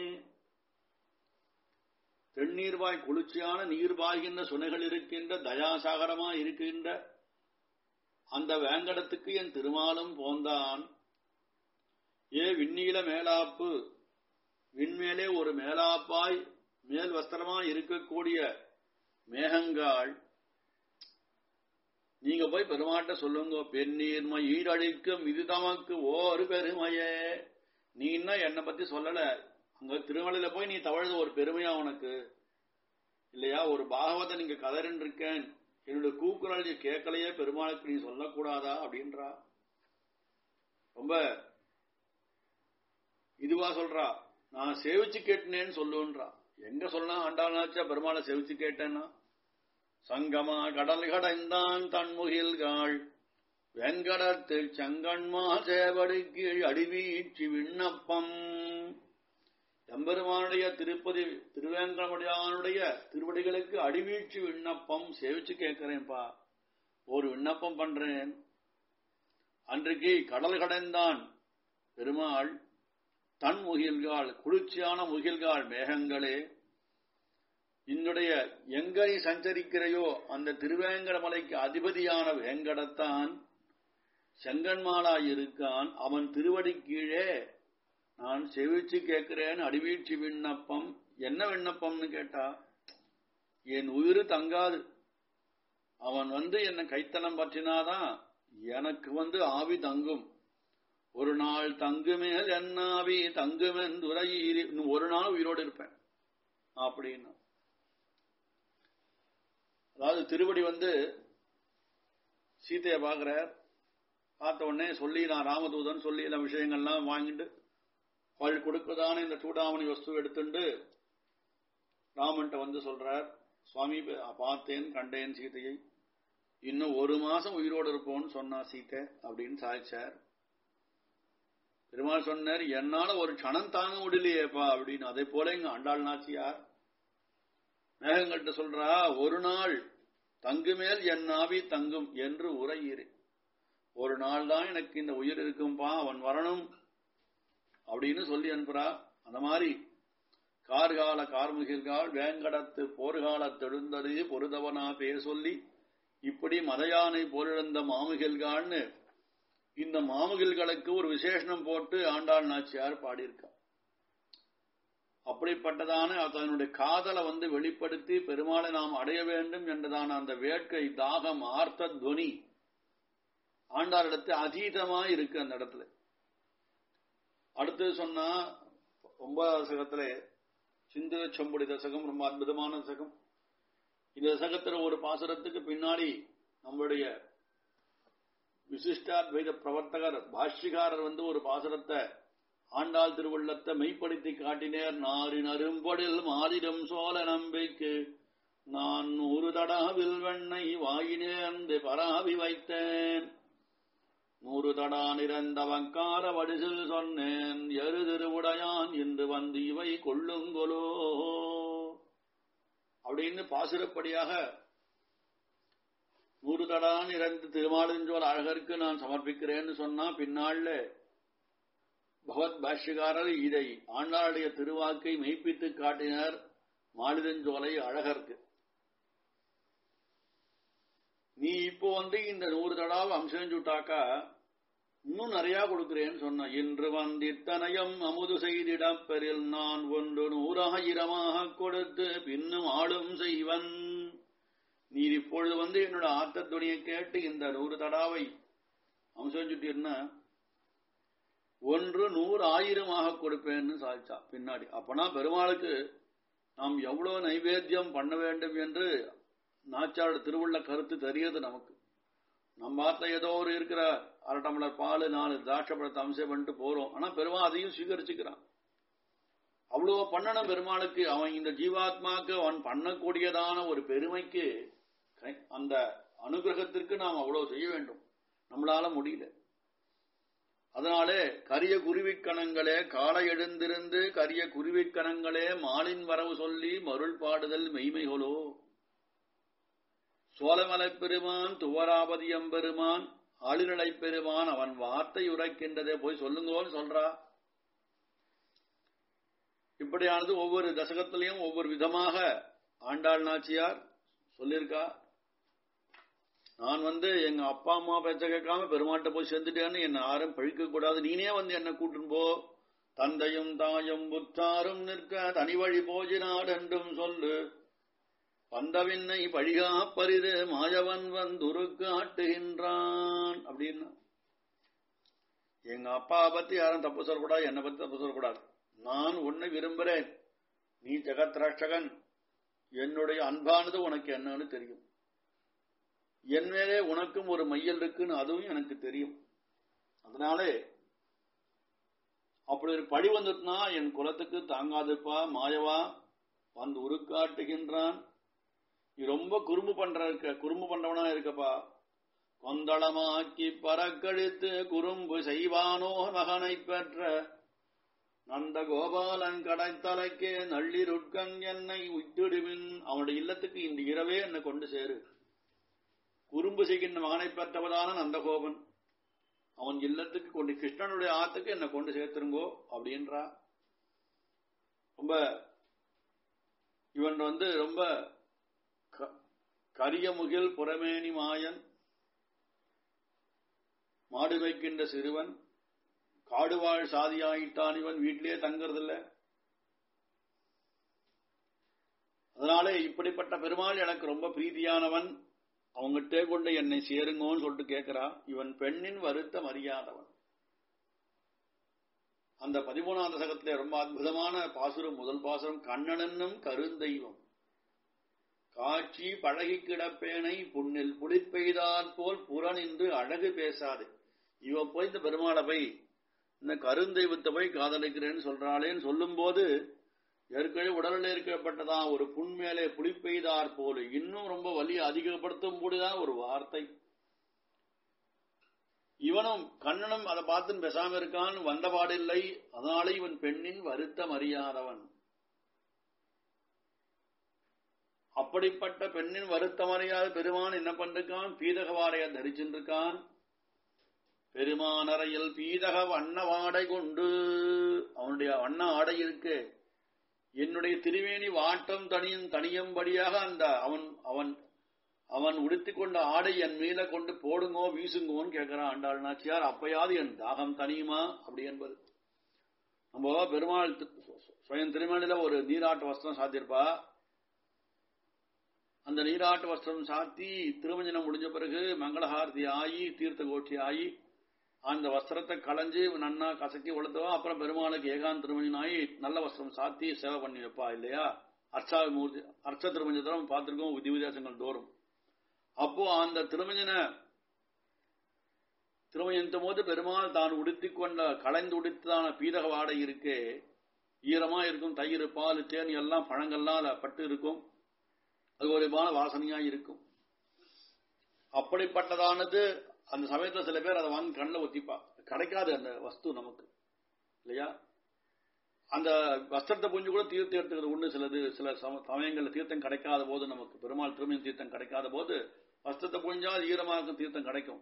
தென்னீர்வாய் குளிர்ச்சியான நீர் பாய்கின்ற சுனைகள் இருக்கின்ற தயாசாகரமா இருக்கின்ற அந்த வேங்கடத்துக்கு என் திருமாலும் போந்தான் ஏ விண்ணீல மேலாப்பு விண்மேலே ஒரு மேலாப்பாய் மேல் வஸ்திரமாய் இருக்கக்கூடிய மேகங்காள் நீங்க போய் பெருமாட்ட சொல்லுங்க பெண்ணீர்மை ஈரழிக்கும் இது தமக்கு ஓர் பெருமையே நீ இன்னும் என்னை பத்தி சொல்லல அங்க திருமலையில போய் நீ தவழுது ஒரு பெருமையா உனக்கு இல்லையா ஒரு பாகவத நீங்க கதறின் இருக்கேன் என்னுடைய கூக்குரல் நீ கேட்கலையே பெருமாளுக்கு நீ சொல்லக்கூடாதா அப்படின்றா ரொம்ப இதுவா சொல்றா நான் சேவிச்சு கேட்டனேன்னு சொல்லுன்றா எங்க சொன்னா ஆண்டாளாச்சா பெருமாளை சேவிச்சு கேட்டேன்னா சங்கமா கடல் கடைந்தான் தன்முகில்காள் வெங்கடத்தில் சங்கன்மா சேவடி கீழ் அடிவீச்சு விண்ணப்பம் எம்பெருமானுடைய திருப்பதி திருவேங்கடமுடியானுடைய திருவடிகளுக்கு அடிவீழ்ச்சி விண்ணப்பம் சேவிச்சு கேட்கிறேன்ப்பா ஒரு விண்ணப்பம் பண்றேன் அன்றைக்கு கடல் கடைந்தான் பெருமாள் தன் முகில்கால் குளிர்ச்சியான முகில்கால் மேகங்களே என்னுடைய எங்க நீ சஞ்சரிக்கிறையோ அந்த திருவேங்கடமலைக்கு அதிபதியான வேங்கடத்தான் செங்கன்மாலாய் இருக்கான் அவன் திருவடி கீழே நான் செவிச்சு கேட்கிறேன் அடிவீழ்ச்சி விண்ணப்பம் என்ன விண்ணப்பம்னு கேட்டா என் உயிர் தங்காது அவன் வந்து என்ன கைத்தனம் பற்றினாதான் எனக்கு வந்து ஆவி தங்கும் ஒரு நாள் தங்குமேல் என்னாவி தங்குமென்றுரையீரி இன்னும் ஒரு நாள் உயிரோடு இருப்பேன் அப்படின்னு அதாவது திருவடி வந்து சீதையை பார்க்கிறார் பார்த்த உடனே சொல்லி நான் ராமதூதன் சொல்லி எல்லா விஷயங்கள்லாம் வாங்கிட்டு அவள் கொடுக்கதான இந்த சூடாமணி வஸ்து எடுத்துட்டு ராமன்ட்ட வந்து சொல்றார் சுவாமி பார்த்தேன் கண்டேன் சீதையை இன்னும் ஒரு மாசம் உயிரோடு இருப்போம்னு சொன்னா சீத்தை அப்படின்னு சாதிச்சார் பெருமாள் சொன்னார் என்னால ஒரு க்ஷணம் தாங்க முடியலையேப்பா அப்படின்னு அதே போல இங்க ஆண்டாள் நாச்சியார் மேகங்கள்ட்ட சொல்றா ஒரு நாள் தங்குமேல் என் ஆவி தங்கும் என்று உரையிரு ஒரு நாள் தான் எனக்கு இந்த உயிர் இருக்கும்பா அவன் வரணும் அப்படின்னு சொல்லி அனுப்புறா அந்த மாதிரி கார்கால கார்முகில்கால் வேங்கடத்து போர்கால தெழுந்தது பொருதவனா பேர் சொல்லி இப்படி மதையானை போரிழந்த மாமுகில்கால்னு இந்த மாமுகில்களுக்கு ஒரு விசேஷனம் போட்டு ஆண்டாள் நாச்சியார் பாடியிருக்கா அப்படிப்பட்டதான தன்னுடைய காதலை வந்து வெளிப்படுத்தி பெருமாளை நாம் அடைய வேண்டும் என்றதான அந்த வேட்கை தாகம் ஆர்த்த துவனி ஆண்டாரிடத்து அதீதமா இருக்கு அந்த இடத்துல அடுத்து சொன்னா ஒன்பதாவது சகத்துல சிந்து செம்புடி தசகம் ரொம்ப அற்புதமான தசகம் இந்த தசகத்துல ஒரு பாசுரத்துக்கு பின்னாடி நம்மளுடைய விசிஷ்டாத்வைத பிரவர்த்தகர் பாஷ்யகாரர் வந்து ஒரு பாசுரத்தை ஆண்டாள் திருவள்ளத்தை மெய்ப்படுத்தி காட்டினேர் நாரின் அரும்பொடில் மாதிரம் சோழ நம்பிக்கு நான் நூறு தடாவில் வெண்ணை வாயினேர்ந்து பராவி வைத்தேன் நூறு தடா நிறந்தவங்கார வடிசில் சொன்னேன் எரு திருவுடையான் என்று வந்து இவை கொள்ளுங்கொலோ அப்படின்னு பாசுரப்படியாக நூறு தடான் இறந்து திருமாலிஞ்சோல் அழகருக்கு நான் சமர்ப்பிக்கிறேன்னு சொன்னா பின்னாள்ல பகவத் பாஷ்யகாரர் இதை ஆண்டாளுடைய திருவாக்கை மெய்ப்பித்து காட்டினார் மாலிதஞ்சோலை அழகருக்கு நீ இப்போ வந்து இந்த நூறு தடாவை அம்சஞ்சுட்டாக்கா இன்னும் நிறைய கொடுக்கிறேன்னு சொன்ன இன்று வந்தித்தனையும் அமுது செய்திடப் பெறில் நான் ஒன்று நூறாயிரமாக கொடுத்து பின்னும் ஆளும் செய்வன் நீர் இப்பொழுது வந்து என்னோட ஆத்த துணியை கேட்டு இந்த நூறு தடாவை அம்சஞ்சுட்டீர்னா ஒன்று நூறு ஆயிரமாக கொடுப்பேன்னு சாதிச்சா பின்னாடி அப்பனா பெருமாளுக்கு நாம் எவ்வளவு நைவேத்தியம் பண்ண வேண்டும் என்று நாச்சாரோட திருவுள்ள கருத்து தெரியுது நமக்கு நம்ம பார்த்த ஏதோ ஒரு இருக்கிற அரை டம்ளர் பால் நாலு திராட்சை பழத்தை அம்சம் பண்ணிட்டு போறோம் ஆனா பெருமாள் அதையும் சுவீகரிச்சுக்கிறான் அவ்வளவு பண்ணணும் பெருமாளுக்கு அவன் இந்த ஜீவாத்மாக்கு அவன் பண்ணக்கூடியதான ஒரு பெருமைக்கு அந்த அனுகிரகத்திற்கு நாம் அவ்வளவு செய்ய வேண்டும் நம்மளால முடியல அதனாலே கரிய குருவிக்கணங்களே காலை எழுந்திருந்து கரிய குருவிக்கணங்களே மாலின் வரவு சொல்லி மருள் பாடுதல் மெய்மைகளோ சோழமலை பெருமான் துவராபதி எம்பெருமான் ஆளுநலை பெருமான் அவன் வார்த்தை உரைக்கின்றதே போய் சொல்லுங்கோன்னு சொல்றா இப்படியானது ஒவ்வொரு தசகத்திலையும் ஒவ்வொரு விதமாக ஆண்டாள் நாச்சியார் சொல்லியிருக்கா நான் வந்து எங்க அப்பா அம்மா பேச்ச கேட்காம பெருமாட்ட போய் சேர்ந்துட்டேன்னு என்ன யாரும் பழிக்க கூடாது நீனே வந்து என்ன கூட்டுன்னு போ தந்தையும் தாயும் புத்தாரும் நிற்க தனி வழி போஜினாடென்றும் சொல்லு பந்தவின்னை பழிகா பரிது மாயவன் வந்துரு காட்டுகின்றான் அப்படின்னு எங்க அப்பா பத்தி யாரும் தப்பு சொல்லக்கூடாது என்னை பத்தி தப்பு சொல்லக்கூடாது நான் உன்னை விரும்புறேன் நீ ஜெகத் ரட்சகன் என்னுடைய அன்பானது உனக்கு என்னன்னு தெரியும் என் மேலே உனக்கும் ஒரு மையல் இருக்குன்னு அதுவும் எனக்கு தெரியும் அதனாலே அப்படி ஒரு பழி வந்துட்டுனா என் குலத்துக்கு தாங்காதுப்பா மாயவா வந்து உருக்காட்டுகின்றான் நீ ரொம்ப குறும்பு பண்ற இருக்க குறும்பு பண்றவனா இருக்கப்பா கொந்தளமாக்கி பறக்கழித்து குறும்பு செய்வானோ மகனை பெற்ற நந்த கோபாலன் கடைத்தலைக்கே நள்ளிருட்கண் என்னை உய்த்திடுவின் அவனுடைய இல்லத்துக்கு இந்த இரவே என்னை கொண்டு சேரு குறும்பு செய்கின்ற மகனை பெற்றவதான நந்தகோபன் அவன் இல்லத்துக்கு கொண்டு கிருஷ்ணனுடைய ஆத்துக்கு என்னை கொண்டு சேர்த்துருங்கோ அப்படின்றா ரொம்ப இவன் வந்து ரொம்ப கரிய முகில் புறமேனி மாயன் மாடு வைக்கின்ற சிறுவன் காடுவாழ் சாதியாயிட்டான் இவன் வீட்டிலேயே தங்கறதில்ல அதனாலே இப்படிப்பட்ட பெருமாள் எனக்கு ரொம்ப பிரீதியானவன் அவங்ககிட்டே கொண்டு என்னை சேருங்கோன்னு சொல்லிட்டு கேட்கிறா இவன் பெண்ணின் வருத்த மரியாதவன் அந்த பதிமூணாம் தசகத்திலே ரொம்ப அற்புதமான பாசுரம் முதல் பாசுரம் கண்ணனன்னும் கருந்தெய்வம் காட்சி பழகி கிடப்பேனை புண்ணில் புளிப்பெய்தாற் போல் புறநின்று அழகு பேசாது இவ போய் இந்த பெருமாளை போய் இந்த கருந்தெய்வத்தை போய் காதலிக்கிறேன்னு சொல்றாளேன்னு சொல்லும் போது ஏற்கனவே உடலில் இருக்கப்பட்டதான் ஒரு புண் மேலே புளிப்பெய்தார் போல இன்னும் ரொம்ப வலி அதிகப்படுத்தும் கூடிதான் ஒரு வார்த்தை இவனும் கண்ணனும் அதை பார்த்து பேசாம இருக்கான் வந்தபாடில்லை அதனால இவன் பெண்ணின் வருத்தம் அறியாதவன் அப்படிப்பட்ட பெண்ணின் வருத்தம் அறியாத பெருமான் என்ன பண்ணிருக்கான் பீதகவாடைய தரிச்சிருக்கான் பெருமானறையில் பீதக வண்ண வாடை கொண்டு அவனுடைய வண்ண ஆடை இருக்கு என்னுடைய திருவேணி வாட்டம் தனியும் தனியும்படியாக அந்த அவன் அவன் அவன் உடுத்திக் கொண்ட ஆடை என் மீத கொண்டு போடுங்கோ வீசுங்கோன்னு கேட்கிறான் ஆண்டாள் நாச்சியார் அப்பயாவது என் தாகம் தனியுமா அப்படி என்பது நம்ம பெருமாள் சுயம் திருமணில ஒரு நீராட்டு வஸ்திரம் சாத்தியிருப்பா அந்த நீராட்டு வஸ்திரம் சாத்தி திருமஞ்சனம் முடிஞ்ச பிறகு மங்களஹாரதி ஆகி தீர்த்த கோஷ்டி ஆகி அந்த வஸ்திரத்தை களைஞ்சு நன்னா கசக்கி உளுத்தவா அப்புறம் பெருமாளுக்கு ஏகாந்த திருமஞ்சனாயி நல்ல வஸ்திரம் சாத்தி சேவை பண்ணி வைப்பா இல்லையா அர்ச்சா மூர்த்தி அர்ச்ச திருமஞ்சத்திரம் பார்த்திருக்கோம் விதி வித்தியாசங்கள் தோறும் அப்போ அந்த திருமஞ்சன திருமஞ்சனத்தும் போது பெருமாள் தான் உடுத்திக் கொண்ட களைந்து உடுத்ததான பீதக வாடை இருக்கே ஈரமா இருக்கும் தயிர் பால் தேன் எல்லாம் பழங்கள்லாம் பட்டு இருக்கும் அது ஒரு வாசனையா இருக்கும் அப்படிப்பட்டதானது அந்த சமயத்துல சில பேர் அதை வாங்கி கண்ணில் ஒத்திப்பா கிடைக்காது அந்த வஸ்து நமக்கு இல்லையா அந்த வஸ்திரத்தை புரிஞ்சு கூட தீர்த்தம் எடுத்துக்கிறது ஒண்ணு சிலது சில சமயங்கள்ல தீர்த்தம் கிடைக்காத போது நமக்கு பெருமாள் திருமணம் தீர்த்தம் கிடைக்காத போது வஸ்திரத்தை புரிஞ்சால் ஈரமாக தீர்த்தம் கிடைக்கும்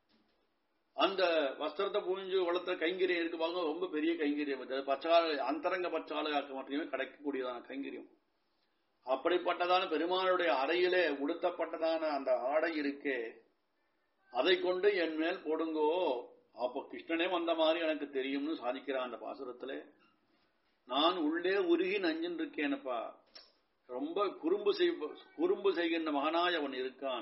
அந்த வஸ்திரத்தை புரிஞ்சு வளர்த்த கைங்கரியம் இருக்குவாங்க ரொம்ப பெரிய கைங்கரியம் பச்சால அந்தரங்க பச்சாலையாக்க மட்டுமே கிடைக்கக்கூடியதான கைங்கரியம் அப்படிப்பட்டதான பெருமாளுடைய அறையிலே உடுத்தப்பட்டதான அந்த ஆடை இருக்கே அதை கொண்டு என் மேல் போடுங்கோ அப்ப கிருஷ்ணனே வந்த மாதிரி எனக்கு தெரியும்னு சாதிக்கிறான் அந்த பாசுரத்திலே நான் உள்ளே உருகி நஞ்சின் இருக்கேனப்பா ரொம்ப குறும்பு செய் குறும்பு செய்கின்ற மகனாய் அவன் இருக்கான்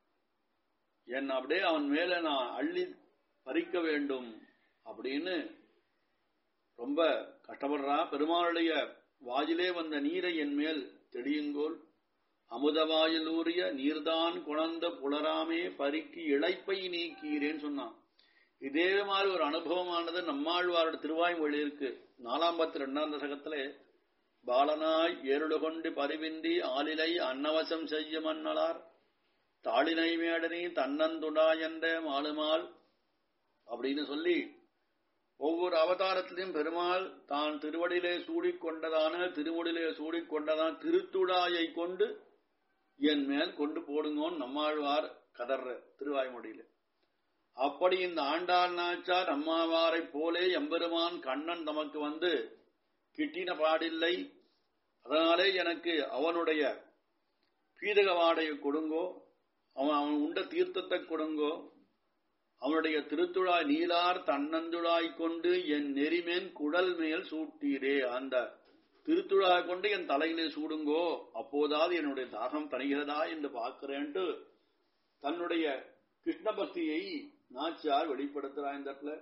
என் அப்படியே அவன் மேல நான் அள்ளி பறிக்க வேண்டும் அப்படின்னு ரொம்ப கஷ்டப்படுறா பெருமாளுடைய வாயிலே வந்த நீரை என் மேல் தெடியுங்கோல் அமுதவாயில் ஊறிய நீர்தான் குணந்த புலராமே பறிக்கு இழைப்பை நீக்கிறேன்னு சொன்னான் இதே மாதிரி ஒரு அனுபவமானது நம்மாழ்வாரோட திருவாய்மொழி இருக்கு நாலாம் பத்து ரெண்டாம் தசகத்துல பாலனாய் ஏருடு கொண்டு பரிவின்றி ஆளிலை அன்னவசம் செய்ய மன்னலார் தாளினை மேடனி தன்னந்துடா என்ற மாலுமால் அப்படின்னு சொல்லி ஒவ்வொரு அவதாரத்திலையும் பெருமாள் தான் திருவடியிலே சூடிக்கொண்டதான திருமுடியிலே சூடிக்கொண்டதான திருத்துடாயை கொண்டு என் மேல் கொண்டு போடுங்கோன்னு நம்மாழ்வார் கதர்ற திருவாய்மொழியில அப்படி இந்த ஆண்டாள் நாச்சார் அம்மாவாரை போலே எம்பெருமான் கண்ணன் நமக்கு வந்து கிட்டின பாடில்லை அதனாலே எனக்கு அவனுடைய பீதக வாடையை கொடுங்கோ அவன் அவன் உண்ட தீர்த்தத்தை கொடுங்கோ அவனுடைய திருத்துழாய் நீலார் தன்னந்துழாய் கொண்டு என் நெறிமேன் குடல் மேல் சூட்டீரே அந்த திருத்துழாய் கொண்டு என் தலையிலே சூடுங்கோ அப்போதாவது என்னுடைய தாகம் தணிகிறதா என்று பார்க்கிறேன்ட்டு தன்னுடைய கிருஷ்ண பக்தியை நாச்சியார் வெளிப்படுத்துறா இந்த இடத்துல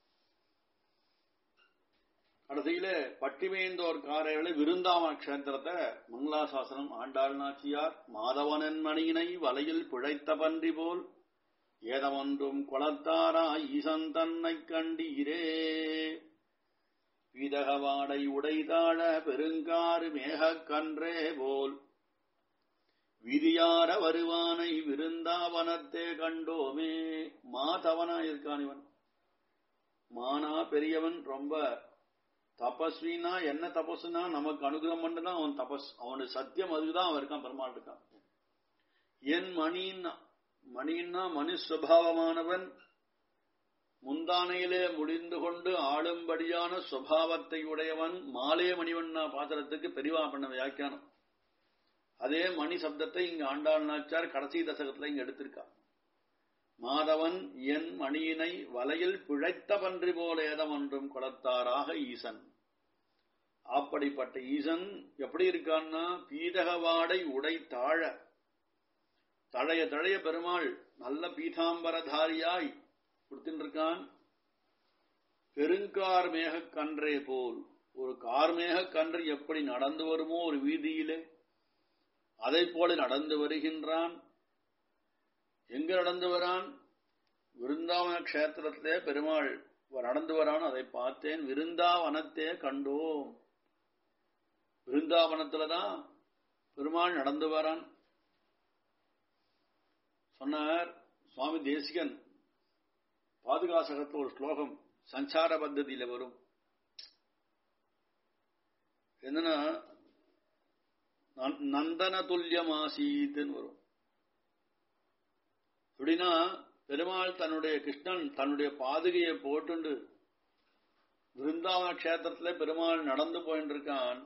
கடைசியில பட்டிமேந்தோர் காரைகளை விருந்தாவன கஷேத்திரத்தை மங்களாசாசனம் ஆண்டாள் நாச்சியார் மாதவனன் மணியினை வலையில் பிழைத்த பன்றி போல் ஏதமொன்றும் குளத்தாராய் ஈசன் தன்னை கண்டீரே வீதகவாடை உடைதாழ பெருங்காறு மேகக் கன்றே போல் விதியார வருவானை விருந்தாவனத்தே கண்டோமே மாதவனா இருக்கான் இவன் மானா பெரியவன் ரொம்ப தபஸ்வினா என்ன தபஸ்னா நமக்கு அனுகிரகம் பண்ணதான் அவன் தபஸ் அவனுடைய சத்தியம் அதுதான் அவன் இருக்கான் பெருமாள் இருக்கான் என் மணின்னா மணின்னா மனு சுவாவமானவன் முந்தானையிலே முடிந்து கொண்டு ஆளும்படியான சுவாவத்தை உடையவன் மாலே மணிவண்ணா பாத்திரத்துக்கு பெரிவா பண்ண வியாக்கியானம் அதே மணி சப்தத்தை இங்க ஆண்டாள் நாச்சார் கடைசி தசகத்துல இங்க எடுத்திருக்கா மாதவன் என் மணியினை வலையில் பிழைத்த பன்றி போல ஏதமன்றும் குளத்தாராக ஈசன் அப்படிப்பட்ட ஈசன் எப்படி இருக்கான்னா பீதகவாடை உடை தாழ தழைய தழைய பெருமாள் நல்ல பீதாம்பரதாரியாய் கொடுத்துருக்கான் பெருங்கார் மேக கன்றே போல் ஒரு கார்மேக கன்று எப்படி நடந்து வருமோ ஒரு வீதியிலே அதை போல நடந்து வருகின்றான் எங்க நடந்து வரான் விருந்தாவன கஷேத்திரத்திலே பெருமாள் நடந்து வரான் அதை பார்த்தேன் விருந்தாவனத்தே கண்டோம் விருந்தாவனத்துலதான் பெருமாள் நடந்து வரான் சொன்னார் சுவாமி தேசிகன் பாதுகாசகத்தில் ஒரு ஸ்லோகம் சஞ்சார பத்ததியில வரும் என்னன்னா நந்தன துல்லியமாசீத்துன்னு வரும் அப்படின்னா பெருமாள் தன்னுடைய கிருஷ்ணன் தன்னுடைய பாதுகையை போட்டுண்டு விருந்தாவன கஷேத்திரத்துல பெருமாள் நடந்து போயிட்டு இருக்கான்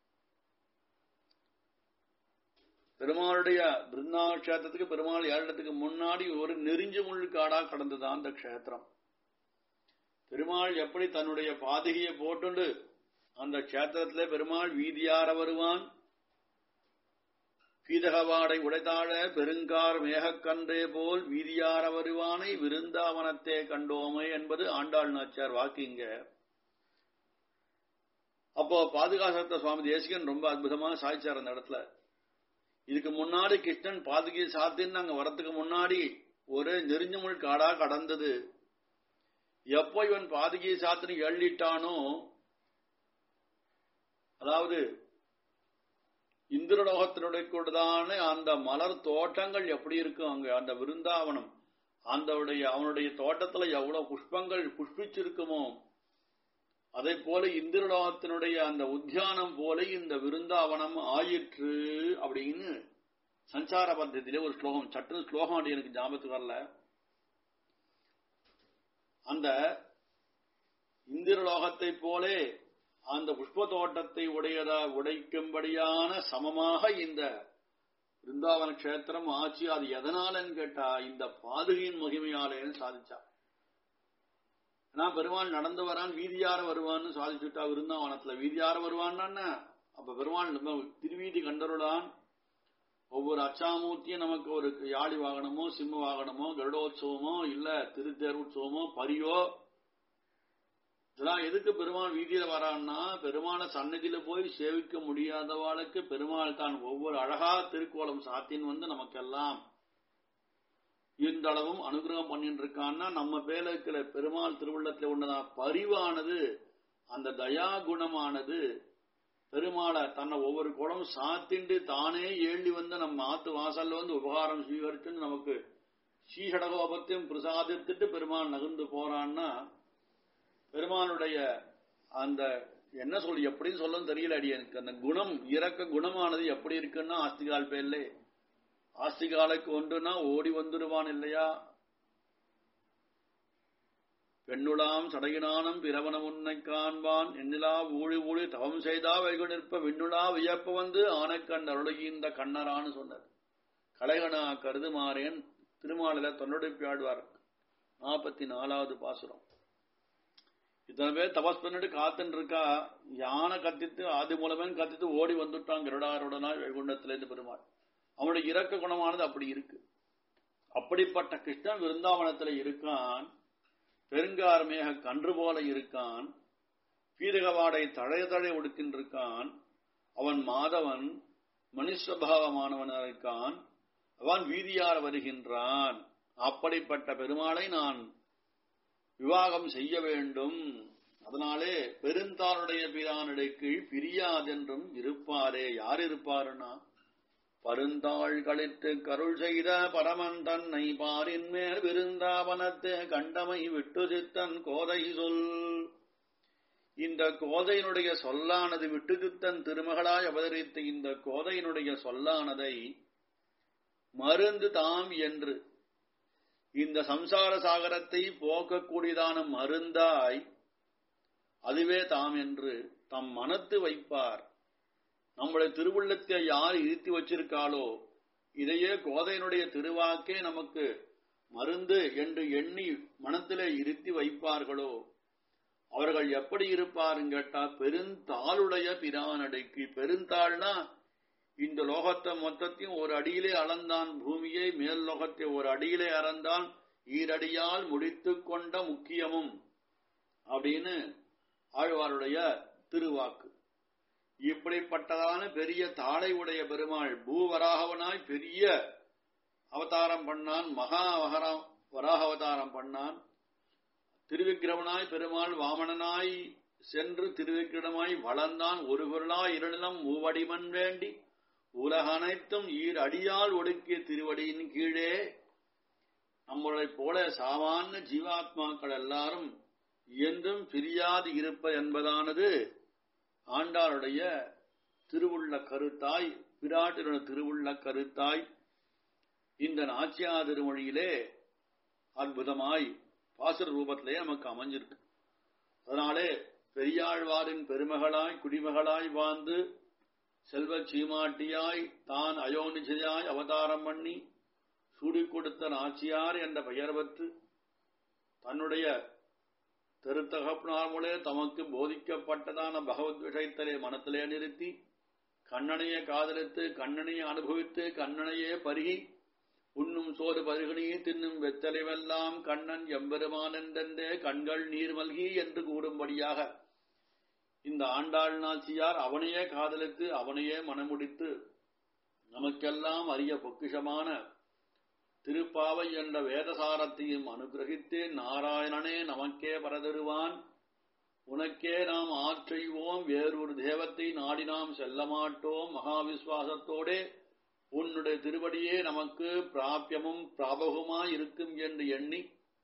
பெருமாளுடைய பிருந்தாவன கஷேத்திரத்துக்கு பெருமாள் ஏழத்துக்கு முன்னாடி ஒரு நெறிஞ்சு முள்ளு காடா கடந்துதான் அந்த கஷேத்திரம் பெருமாள் எப்படி தன்னுடைய பாதகையை போட்டுண்டு அந்த கஷேத்திரத்திலே பெருமாள் வீதியார வருவான் பீதகவாடை உடைத்தாழ பெருங்கார் மேகக்கன்றே போல் வீதியார வருவானை விருந்தாவனத்தே கண்டோமே என்பது ஆண்டாள் நாச்சியார் வாக்கிங்க அப்போ பாதுகாசத்த சுவாமி தேசிகன் ரொம்ப அற்புதமா சாய்ச்சார் அந்த இடத்துல இதுக்கு முன்னாடி கிருஷ்ணன் பாதுகையை சாத்தின்னு அங்க வரத்துக்கு முன்னாடி ஒரு நெறிஞ்சமுள் காடா கடந்தது எப்போ இவன் பாதுகையை சாத்தின்னு எள்ளிட்டானோ அதாவது இந்திரலோகத்தினுடைய கூடதான அந்த மலர் தோட்டங்கள் எப்படி இருக்கும் அங்க அந்த விருந்தாவனம் அந்த அவனுடைய தோட்டத்துல எவ்வளவு புஷ்பங்கள் புஷ்பிச்சிருக்குமோ அதை போல இந்திரலோகத்தினுடைய அந்த உத்தியானம் போல இந்த விருந்தாவனம் ஆயிற்று அப்படின்னு சஞ்சார பద్ధதியிலே ஒரு ஸ்லோகம் சற்று ஸ்லோகம் அப்படி எனக்கு ஞாபகத்துக்கு வரல அந்த இந்திரலோகத்தை போலே அந்த புஷ்ப தோட்டத்தை உடையதா உடைக்கும்படியான சமமாக இந்த பிருந்தாவன கஷேத்திரம் ஆட்சி அது எதனாலன்னு கேட்டா இந்த பாதுகையின் மகிமையாலேன்னு சாதிச்சா ஏன்னா பெருமாள் நடந்து வரான் வீதியார வருவான்னு சாதிச்சுட்டா விருந்தாவனத்துல வீதியார வருவான்னா அப்ப பெருமாள் நம்ம திருவீதி கண்டருளான் ஒவ்வொரு அச்சாமூர்த்தியும் நமக்கு ஒரு யாழி வாகனமோ சிம்ம வாகனமோ கருடோத்சவமோ இல்ல திருத்தேர் உற்சவமோ பரியோ இதெல்லாம் எதுக்கு பெருமாள் வீதியில வரான்னா பெருமாளை சன்னதியில போய் சேவிக்க முடியாதவாளுக்கு பெருமாள் தான் ஒவ்வொரு அழகா திருக்கோலம் சாத்தின்னு வந்து நமக்கெல்லாம் இந்த அளவும் அனுகிரகம் பண்ணிட்டு இருக்கான்னா நம்ம பேர இருக்கிற பெருமாள் திருவுள்ளத்துல உண்டதான் பரிவானது அந்த தயா குணமானது பெருமாளை தன்னை ஒவ்வொரு குடம் சாத்திண்டு தானே ஏழி வந்து நம்ம ஆத்து வாசல்ல வந்து உபகாரம் ஸ்வீகரிச்சுன்னு நமக்கு ஸ்ரீஷடகோபத்தையும் பிரசாதித்துட்டு பெருமாள் நகர்ந்து போறான்னா பெருமானுடைய அந்த என்ன சொல்லி எப்படின்னு சொல்லணும் தெரியல அடி எனக்கு அந்த குணம் இறக்க குணமானது எப்படி இருக்குன்னா ஆஸ்திகால் பேர்ல ஆஸ்திகாலுக்கு ஒன்றுனா ஓடி வந்துடுவான் இல்லையா பெண்ணுளாம் சடையினானம் பிரவன உன்னை காண்பான் எண்ணிலா ஊழி ஊழி தவம் செய்தா வைகு நிற்ப விண்ணுளா வியப்ப வந்து ஆனைக்கண் அருளகின்ற கண்ணரான்னு சொன்னார் கலைகனா கருதுமாறேன் திருமாலில தொண்டடிப்பி ஆடுவார் நாற்பத்தி நாலாவது பாசுரம் இத்தனை பேர் தபஸ் பண்ணிட்டு காத்துன்னு இருக்கா யானை கத்தித்து ஆதி மூலமே கத்தித்து ஓடி வந்துட்டான் கருடாருடனா வைகுண்டத்திலேருந்து பெருமாள் அவனுடைய இறக்க குணமானது அப்படி இருக்கு அப்படிப்பட்ட கிருஷ்ணன் விருந்தாவனத்துல இருக்கான் பெருங்காரமேக கன்று போல இருக்கான் பீரகவாடை தழைய தழை உடுக்கின்றிருக்கான் அவன் மாதவன் மனுஷபாவமானவன் இருக்கான் அவன் வீதியார் வருகின்றான் அப்படிப்பட்ட பெருமாளை நான் விவாகம் செய்ய வேண்டும் அதனாலே பெருந்தாளுடைய பிரானுடைய கீழ் பிரியாதென்றும் இருப்பாரே யார் இருப்பாருன்னா பருந்தாள் கழித்து கருள் செய்த பரமன் தன்னை பாரின் மேல் விருந்தாவனத்து கண்டமை விட்டு சித்தன் கோதை சொல் இந்த கோதையினுடைய சொல்லானது விட்டு சித்தன் திருமகளாய் அவதரித்த இந்த கோதையினுடைய சொல்லானதை மருந்து தாம் என்று இந்த சம்சார சாகரத்தை போக்கக்கூடியதான மருந்தாய் அதுவே தாம் என்று தம் மனத்து வைப்பார் நம்முடைய திருவுள்ளத்தை யார் இருத்தி வச்சிருக்காளோ இதையே கோதையினுடைய திருவாக்கே நமக்கு மருந்து என்று எண்ணி மனத்திலே இருத்தி வைப்பார்களோ அவர்கள் எப்படி இருப்பாருன்னு கேட்டா பெருந்தாளுடைய பிரானடைக்கு பெருந்தாள்னா இந்த லோகத்தை மொத்தத்தையும் ஒரு அடியிலே அளந்தான் பூமியை மேல் லோகத்தை ஒரு அடியிலே அளந்தான் ஈரடியால் முடித்து கொண்ட முக்கியமும் அப்படின்னு ஆழ்வாருடைய திருவாக்கு இப்படிப்பட்டதான பெரிய தாளை உடைய பெருமாள் பூவராகவனாய் பெரிய அவதாரம் பண்ணான் மகா வராக அவதாரம் பண்ணான் திருவிக்கிரமனாய் பெருமாள் வாமனனாய் சென்று திருவிக்கிரமாய் வளர்ந்தான் ஒரு பொருளாய் இருநிலம் மூவடிமன் வேண்டி உலக அனைத்தும் ஈர் அடியால் ஒடுக்கிய திருவடியின் கீழே நம்மளைப் போல சாமானிய ஜீவாத்மாக்கள் எல்லாரும் என்றும் பிரியாது இருப்ப என்பதானது ஆண்டாளுடைய திருவுள்ள கருத்தாய் பிராட்டினுடைய திருவுள்ள கருத்தாய் இந்த நாச்சியா திருமொழியிலே அற்புதமாய் பாசுர ரூபத்திலே நமக்கு அமைஞ்சிருக்கு அதனாலே பெரியாழ்வாரின் பெருமகளாய் குடிமகளாய் வாழ்ந்து செல்வ சீமாட்டியாய் தான் அயோனிஜையாய் அவதாரம் பண்ணி சூடிக் கொடுத்த நாச்சியார் என்ற பெயர் பெற்று தன்னுடைய திருத்தகப்பனார் மூலே தமக்கு போதிக்கப்பட்டதான பகவத் விஷயத்திலே மனத்திலே நிறுத்தி கண்ணனையே காதலித்து கண்ணனையே அனுபவித்து கண்ணனையே பருகி உண்ணும் சோறு பருகணியே தின்னும் வெத்தலைவெல்லாம் கண்ணன் எம்பெருமான் என்றென்றே கண்கள் நீர் மல்கி என்று கூறும்படியாக இந்த ஆண்டாள் நாச்சியார் அவனையே காதலித்து அவனையே மனமுடித்து நமக்கெல்லாம் அரிய பொக்கிஷமான திருப்பாவை என்ற வேதசாரத்தையும் அனுகிரகித்து நாராயணனே நமக்கே பரதருவான் உனக்கே நாம் ஆற்றைவோம் வேறொரு தேவத்தை நாடி நாம் செல்ல மாட்டோம் மகாவிஸ்வாசத்தோடே உன்னுடைய திருவடியே நமக்கு பிராபியமும் பிராபகமாய் இருக்கும் என்று எண்ணி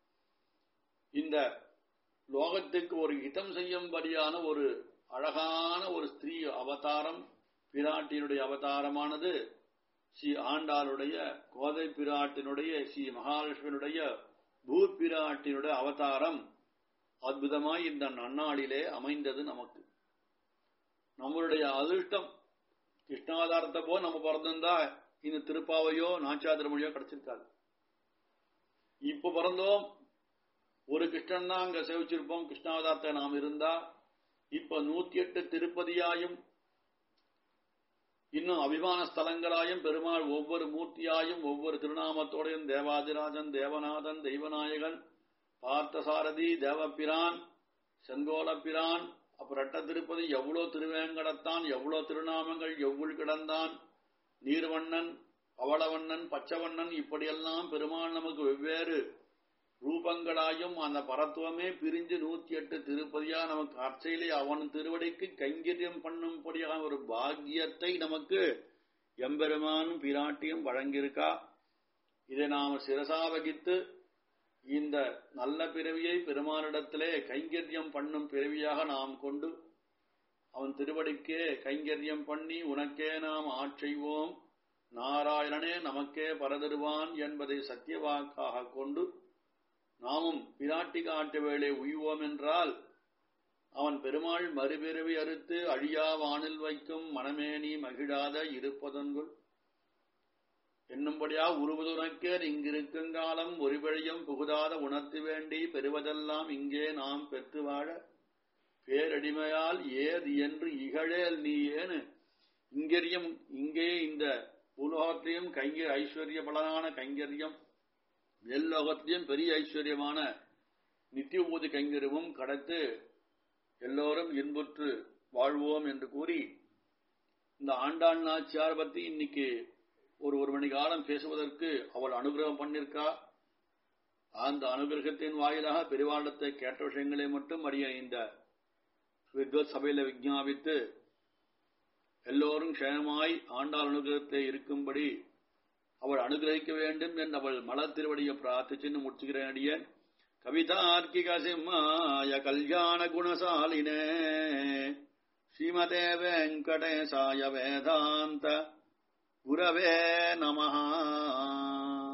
இந்த லோகத்துக்கு ஒரு ஹிதம் செய்யும்படியான ஒரு அழகான ஒரு ஸ்திரீ அவதாரம் பிராட்டியினுடைய அவதாரமானது ஸ்ரீ ஆண்டாளுடைய கோதை பிராட்டினுடைய ஸ்ரீ மகாலட்சுமியுடைய பூப்பிராட்டினுடைய அவதாரம் அற்புதமாய் இந்த நன்னாளிலே அமைந்தது நமக்கு நம்மளுடைய அதிர்ஷ்டம் கிருஷ்ணாவதாரத்தை போ நம்ம பிறந்திருந்தா இந்த திருப்பாவையோ நாச்சாதிரமொழியோ கிடைச்சிருக்காது இப்ப பிறந்தோம் ஒரு கிருஷ்ணன் தான் அங்க சேவிச்சிருப்போம் கிருஷ்ணாவதாரத்தை நாம் இருந்தா இப்ப நூத்தி எட்டு திருப்பதியாயும் இன்னும் அபிமான ஸ்தலங்களாயும் பெருமாள் ஒவ்வொரு மூர்த்தியாயும் ஒவ்வொரு திருநாமத்தோடையும் தேவாதிராஜன் தேவநாதன் தெய்வநாயகன் பார்த்தசாரதி தேவப்பிரான் செங்கோலப்பிரான் அப்புறம் ரெட்ட திருப்பதி எவ்வளோ திருவேங்கடத்தான் எவ்வளோ திருநாமங்கள் எவ்வுள் கிடந்தான் நீர்வண்ணன் பவளவண்ணன் பச்சவண்ணன் இப்படியெல்லாம் பெருமாள் நமக்கு வெவ்வேறு ரூபங்களாயும் அந்த பரத்துவமே பிரிஞ்சு நூத்தி எட்டு திருப்பதியா நமக்கு அர்ச்சையிலே அவன் திருவடிக்கு கைங்கரியம் பண்ணும்படியான ஒரு பாக்கியத்தை நமக்கு எம்பெருமானும் பிராட்டியும் வழங்கியிருக்கா இதை நாம் சிரசா வகித்து இந்த நல்ல பிறவியை பெருமானிடத்திலே கைங்கரியம் பண்ணும் பிறவியாக நாம் கொண்டு அவன் திருவடிக்கே கைங்கரியம் பண்ணி உனக்கே நாம் ஆட்செய்வோம் நாராயணனே நமக்கே பரதருவான் என்பதை சத்தியவாக்காக கொண்டு நாமும் பிராட்டி காட்ட வேளை உய்வோம் என்றால் அவன் பெருமாள் மறுபிறவி அறுத்து அழியா வானில் வைக்கும் மனமேனி மகிழாத இருப்பதன்குள் என்னும்படியா உருவதுனக்கே இங்கிருக்குங்காலம் ஒருவழியும் புகுதாத உணர்த்து வேண்டி பெறுவதெல்லாம் இங்கே நாம் பெற்று வாழ பேரடிமையால் ஏது என்று இகழேல் நீ ஏனு இங்கரியம் இங்கே இந்த பூலோகத்தையும் கைங்கர் ஐஸ்வர்ய பலனான கைங்கரியம் எல்லோகத்திலையும் பெரிய ஐஸ்வர்யமான நித்திய பூதி கைங்கரியமும் கடத்து எல்லோரும் இன்புற்று வாழ்வோம் என்று கூறி இந்த ஆண்டாள் நாச்சியார் பத்தி இன்னைக்கு ஒரு ஒரு மணி காலம் பேசுவதற்கு அவள் அனுகிரகம் பண்ணிருக்கா அந்த அனுகிரகத்தின் வாயிலாக பெருவாளத்தை கேட்ட விஷயங்களை மட்டும் அறிய இந்த வித்வத் சபையில விஜாபித்து எல்லோரும் க்ஷேமாய் ஆண்டாள் அனுகிரகத்தை இருக்கும்படி அவள் அனுகிரகிக்க வேண்டும் என்று அவள் மலர் திருவடியை பிரார்த்திச்சுன்னு முடிச்சுக்கிறேன் அடியேன் கவிதார்க்கிக சிம்மாய கல்யாண குணசாலினே ஸ்ரீமதே வெங்கடேசாய வேதாந்த குரவே நமஹா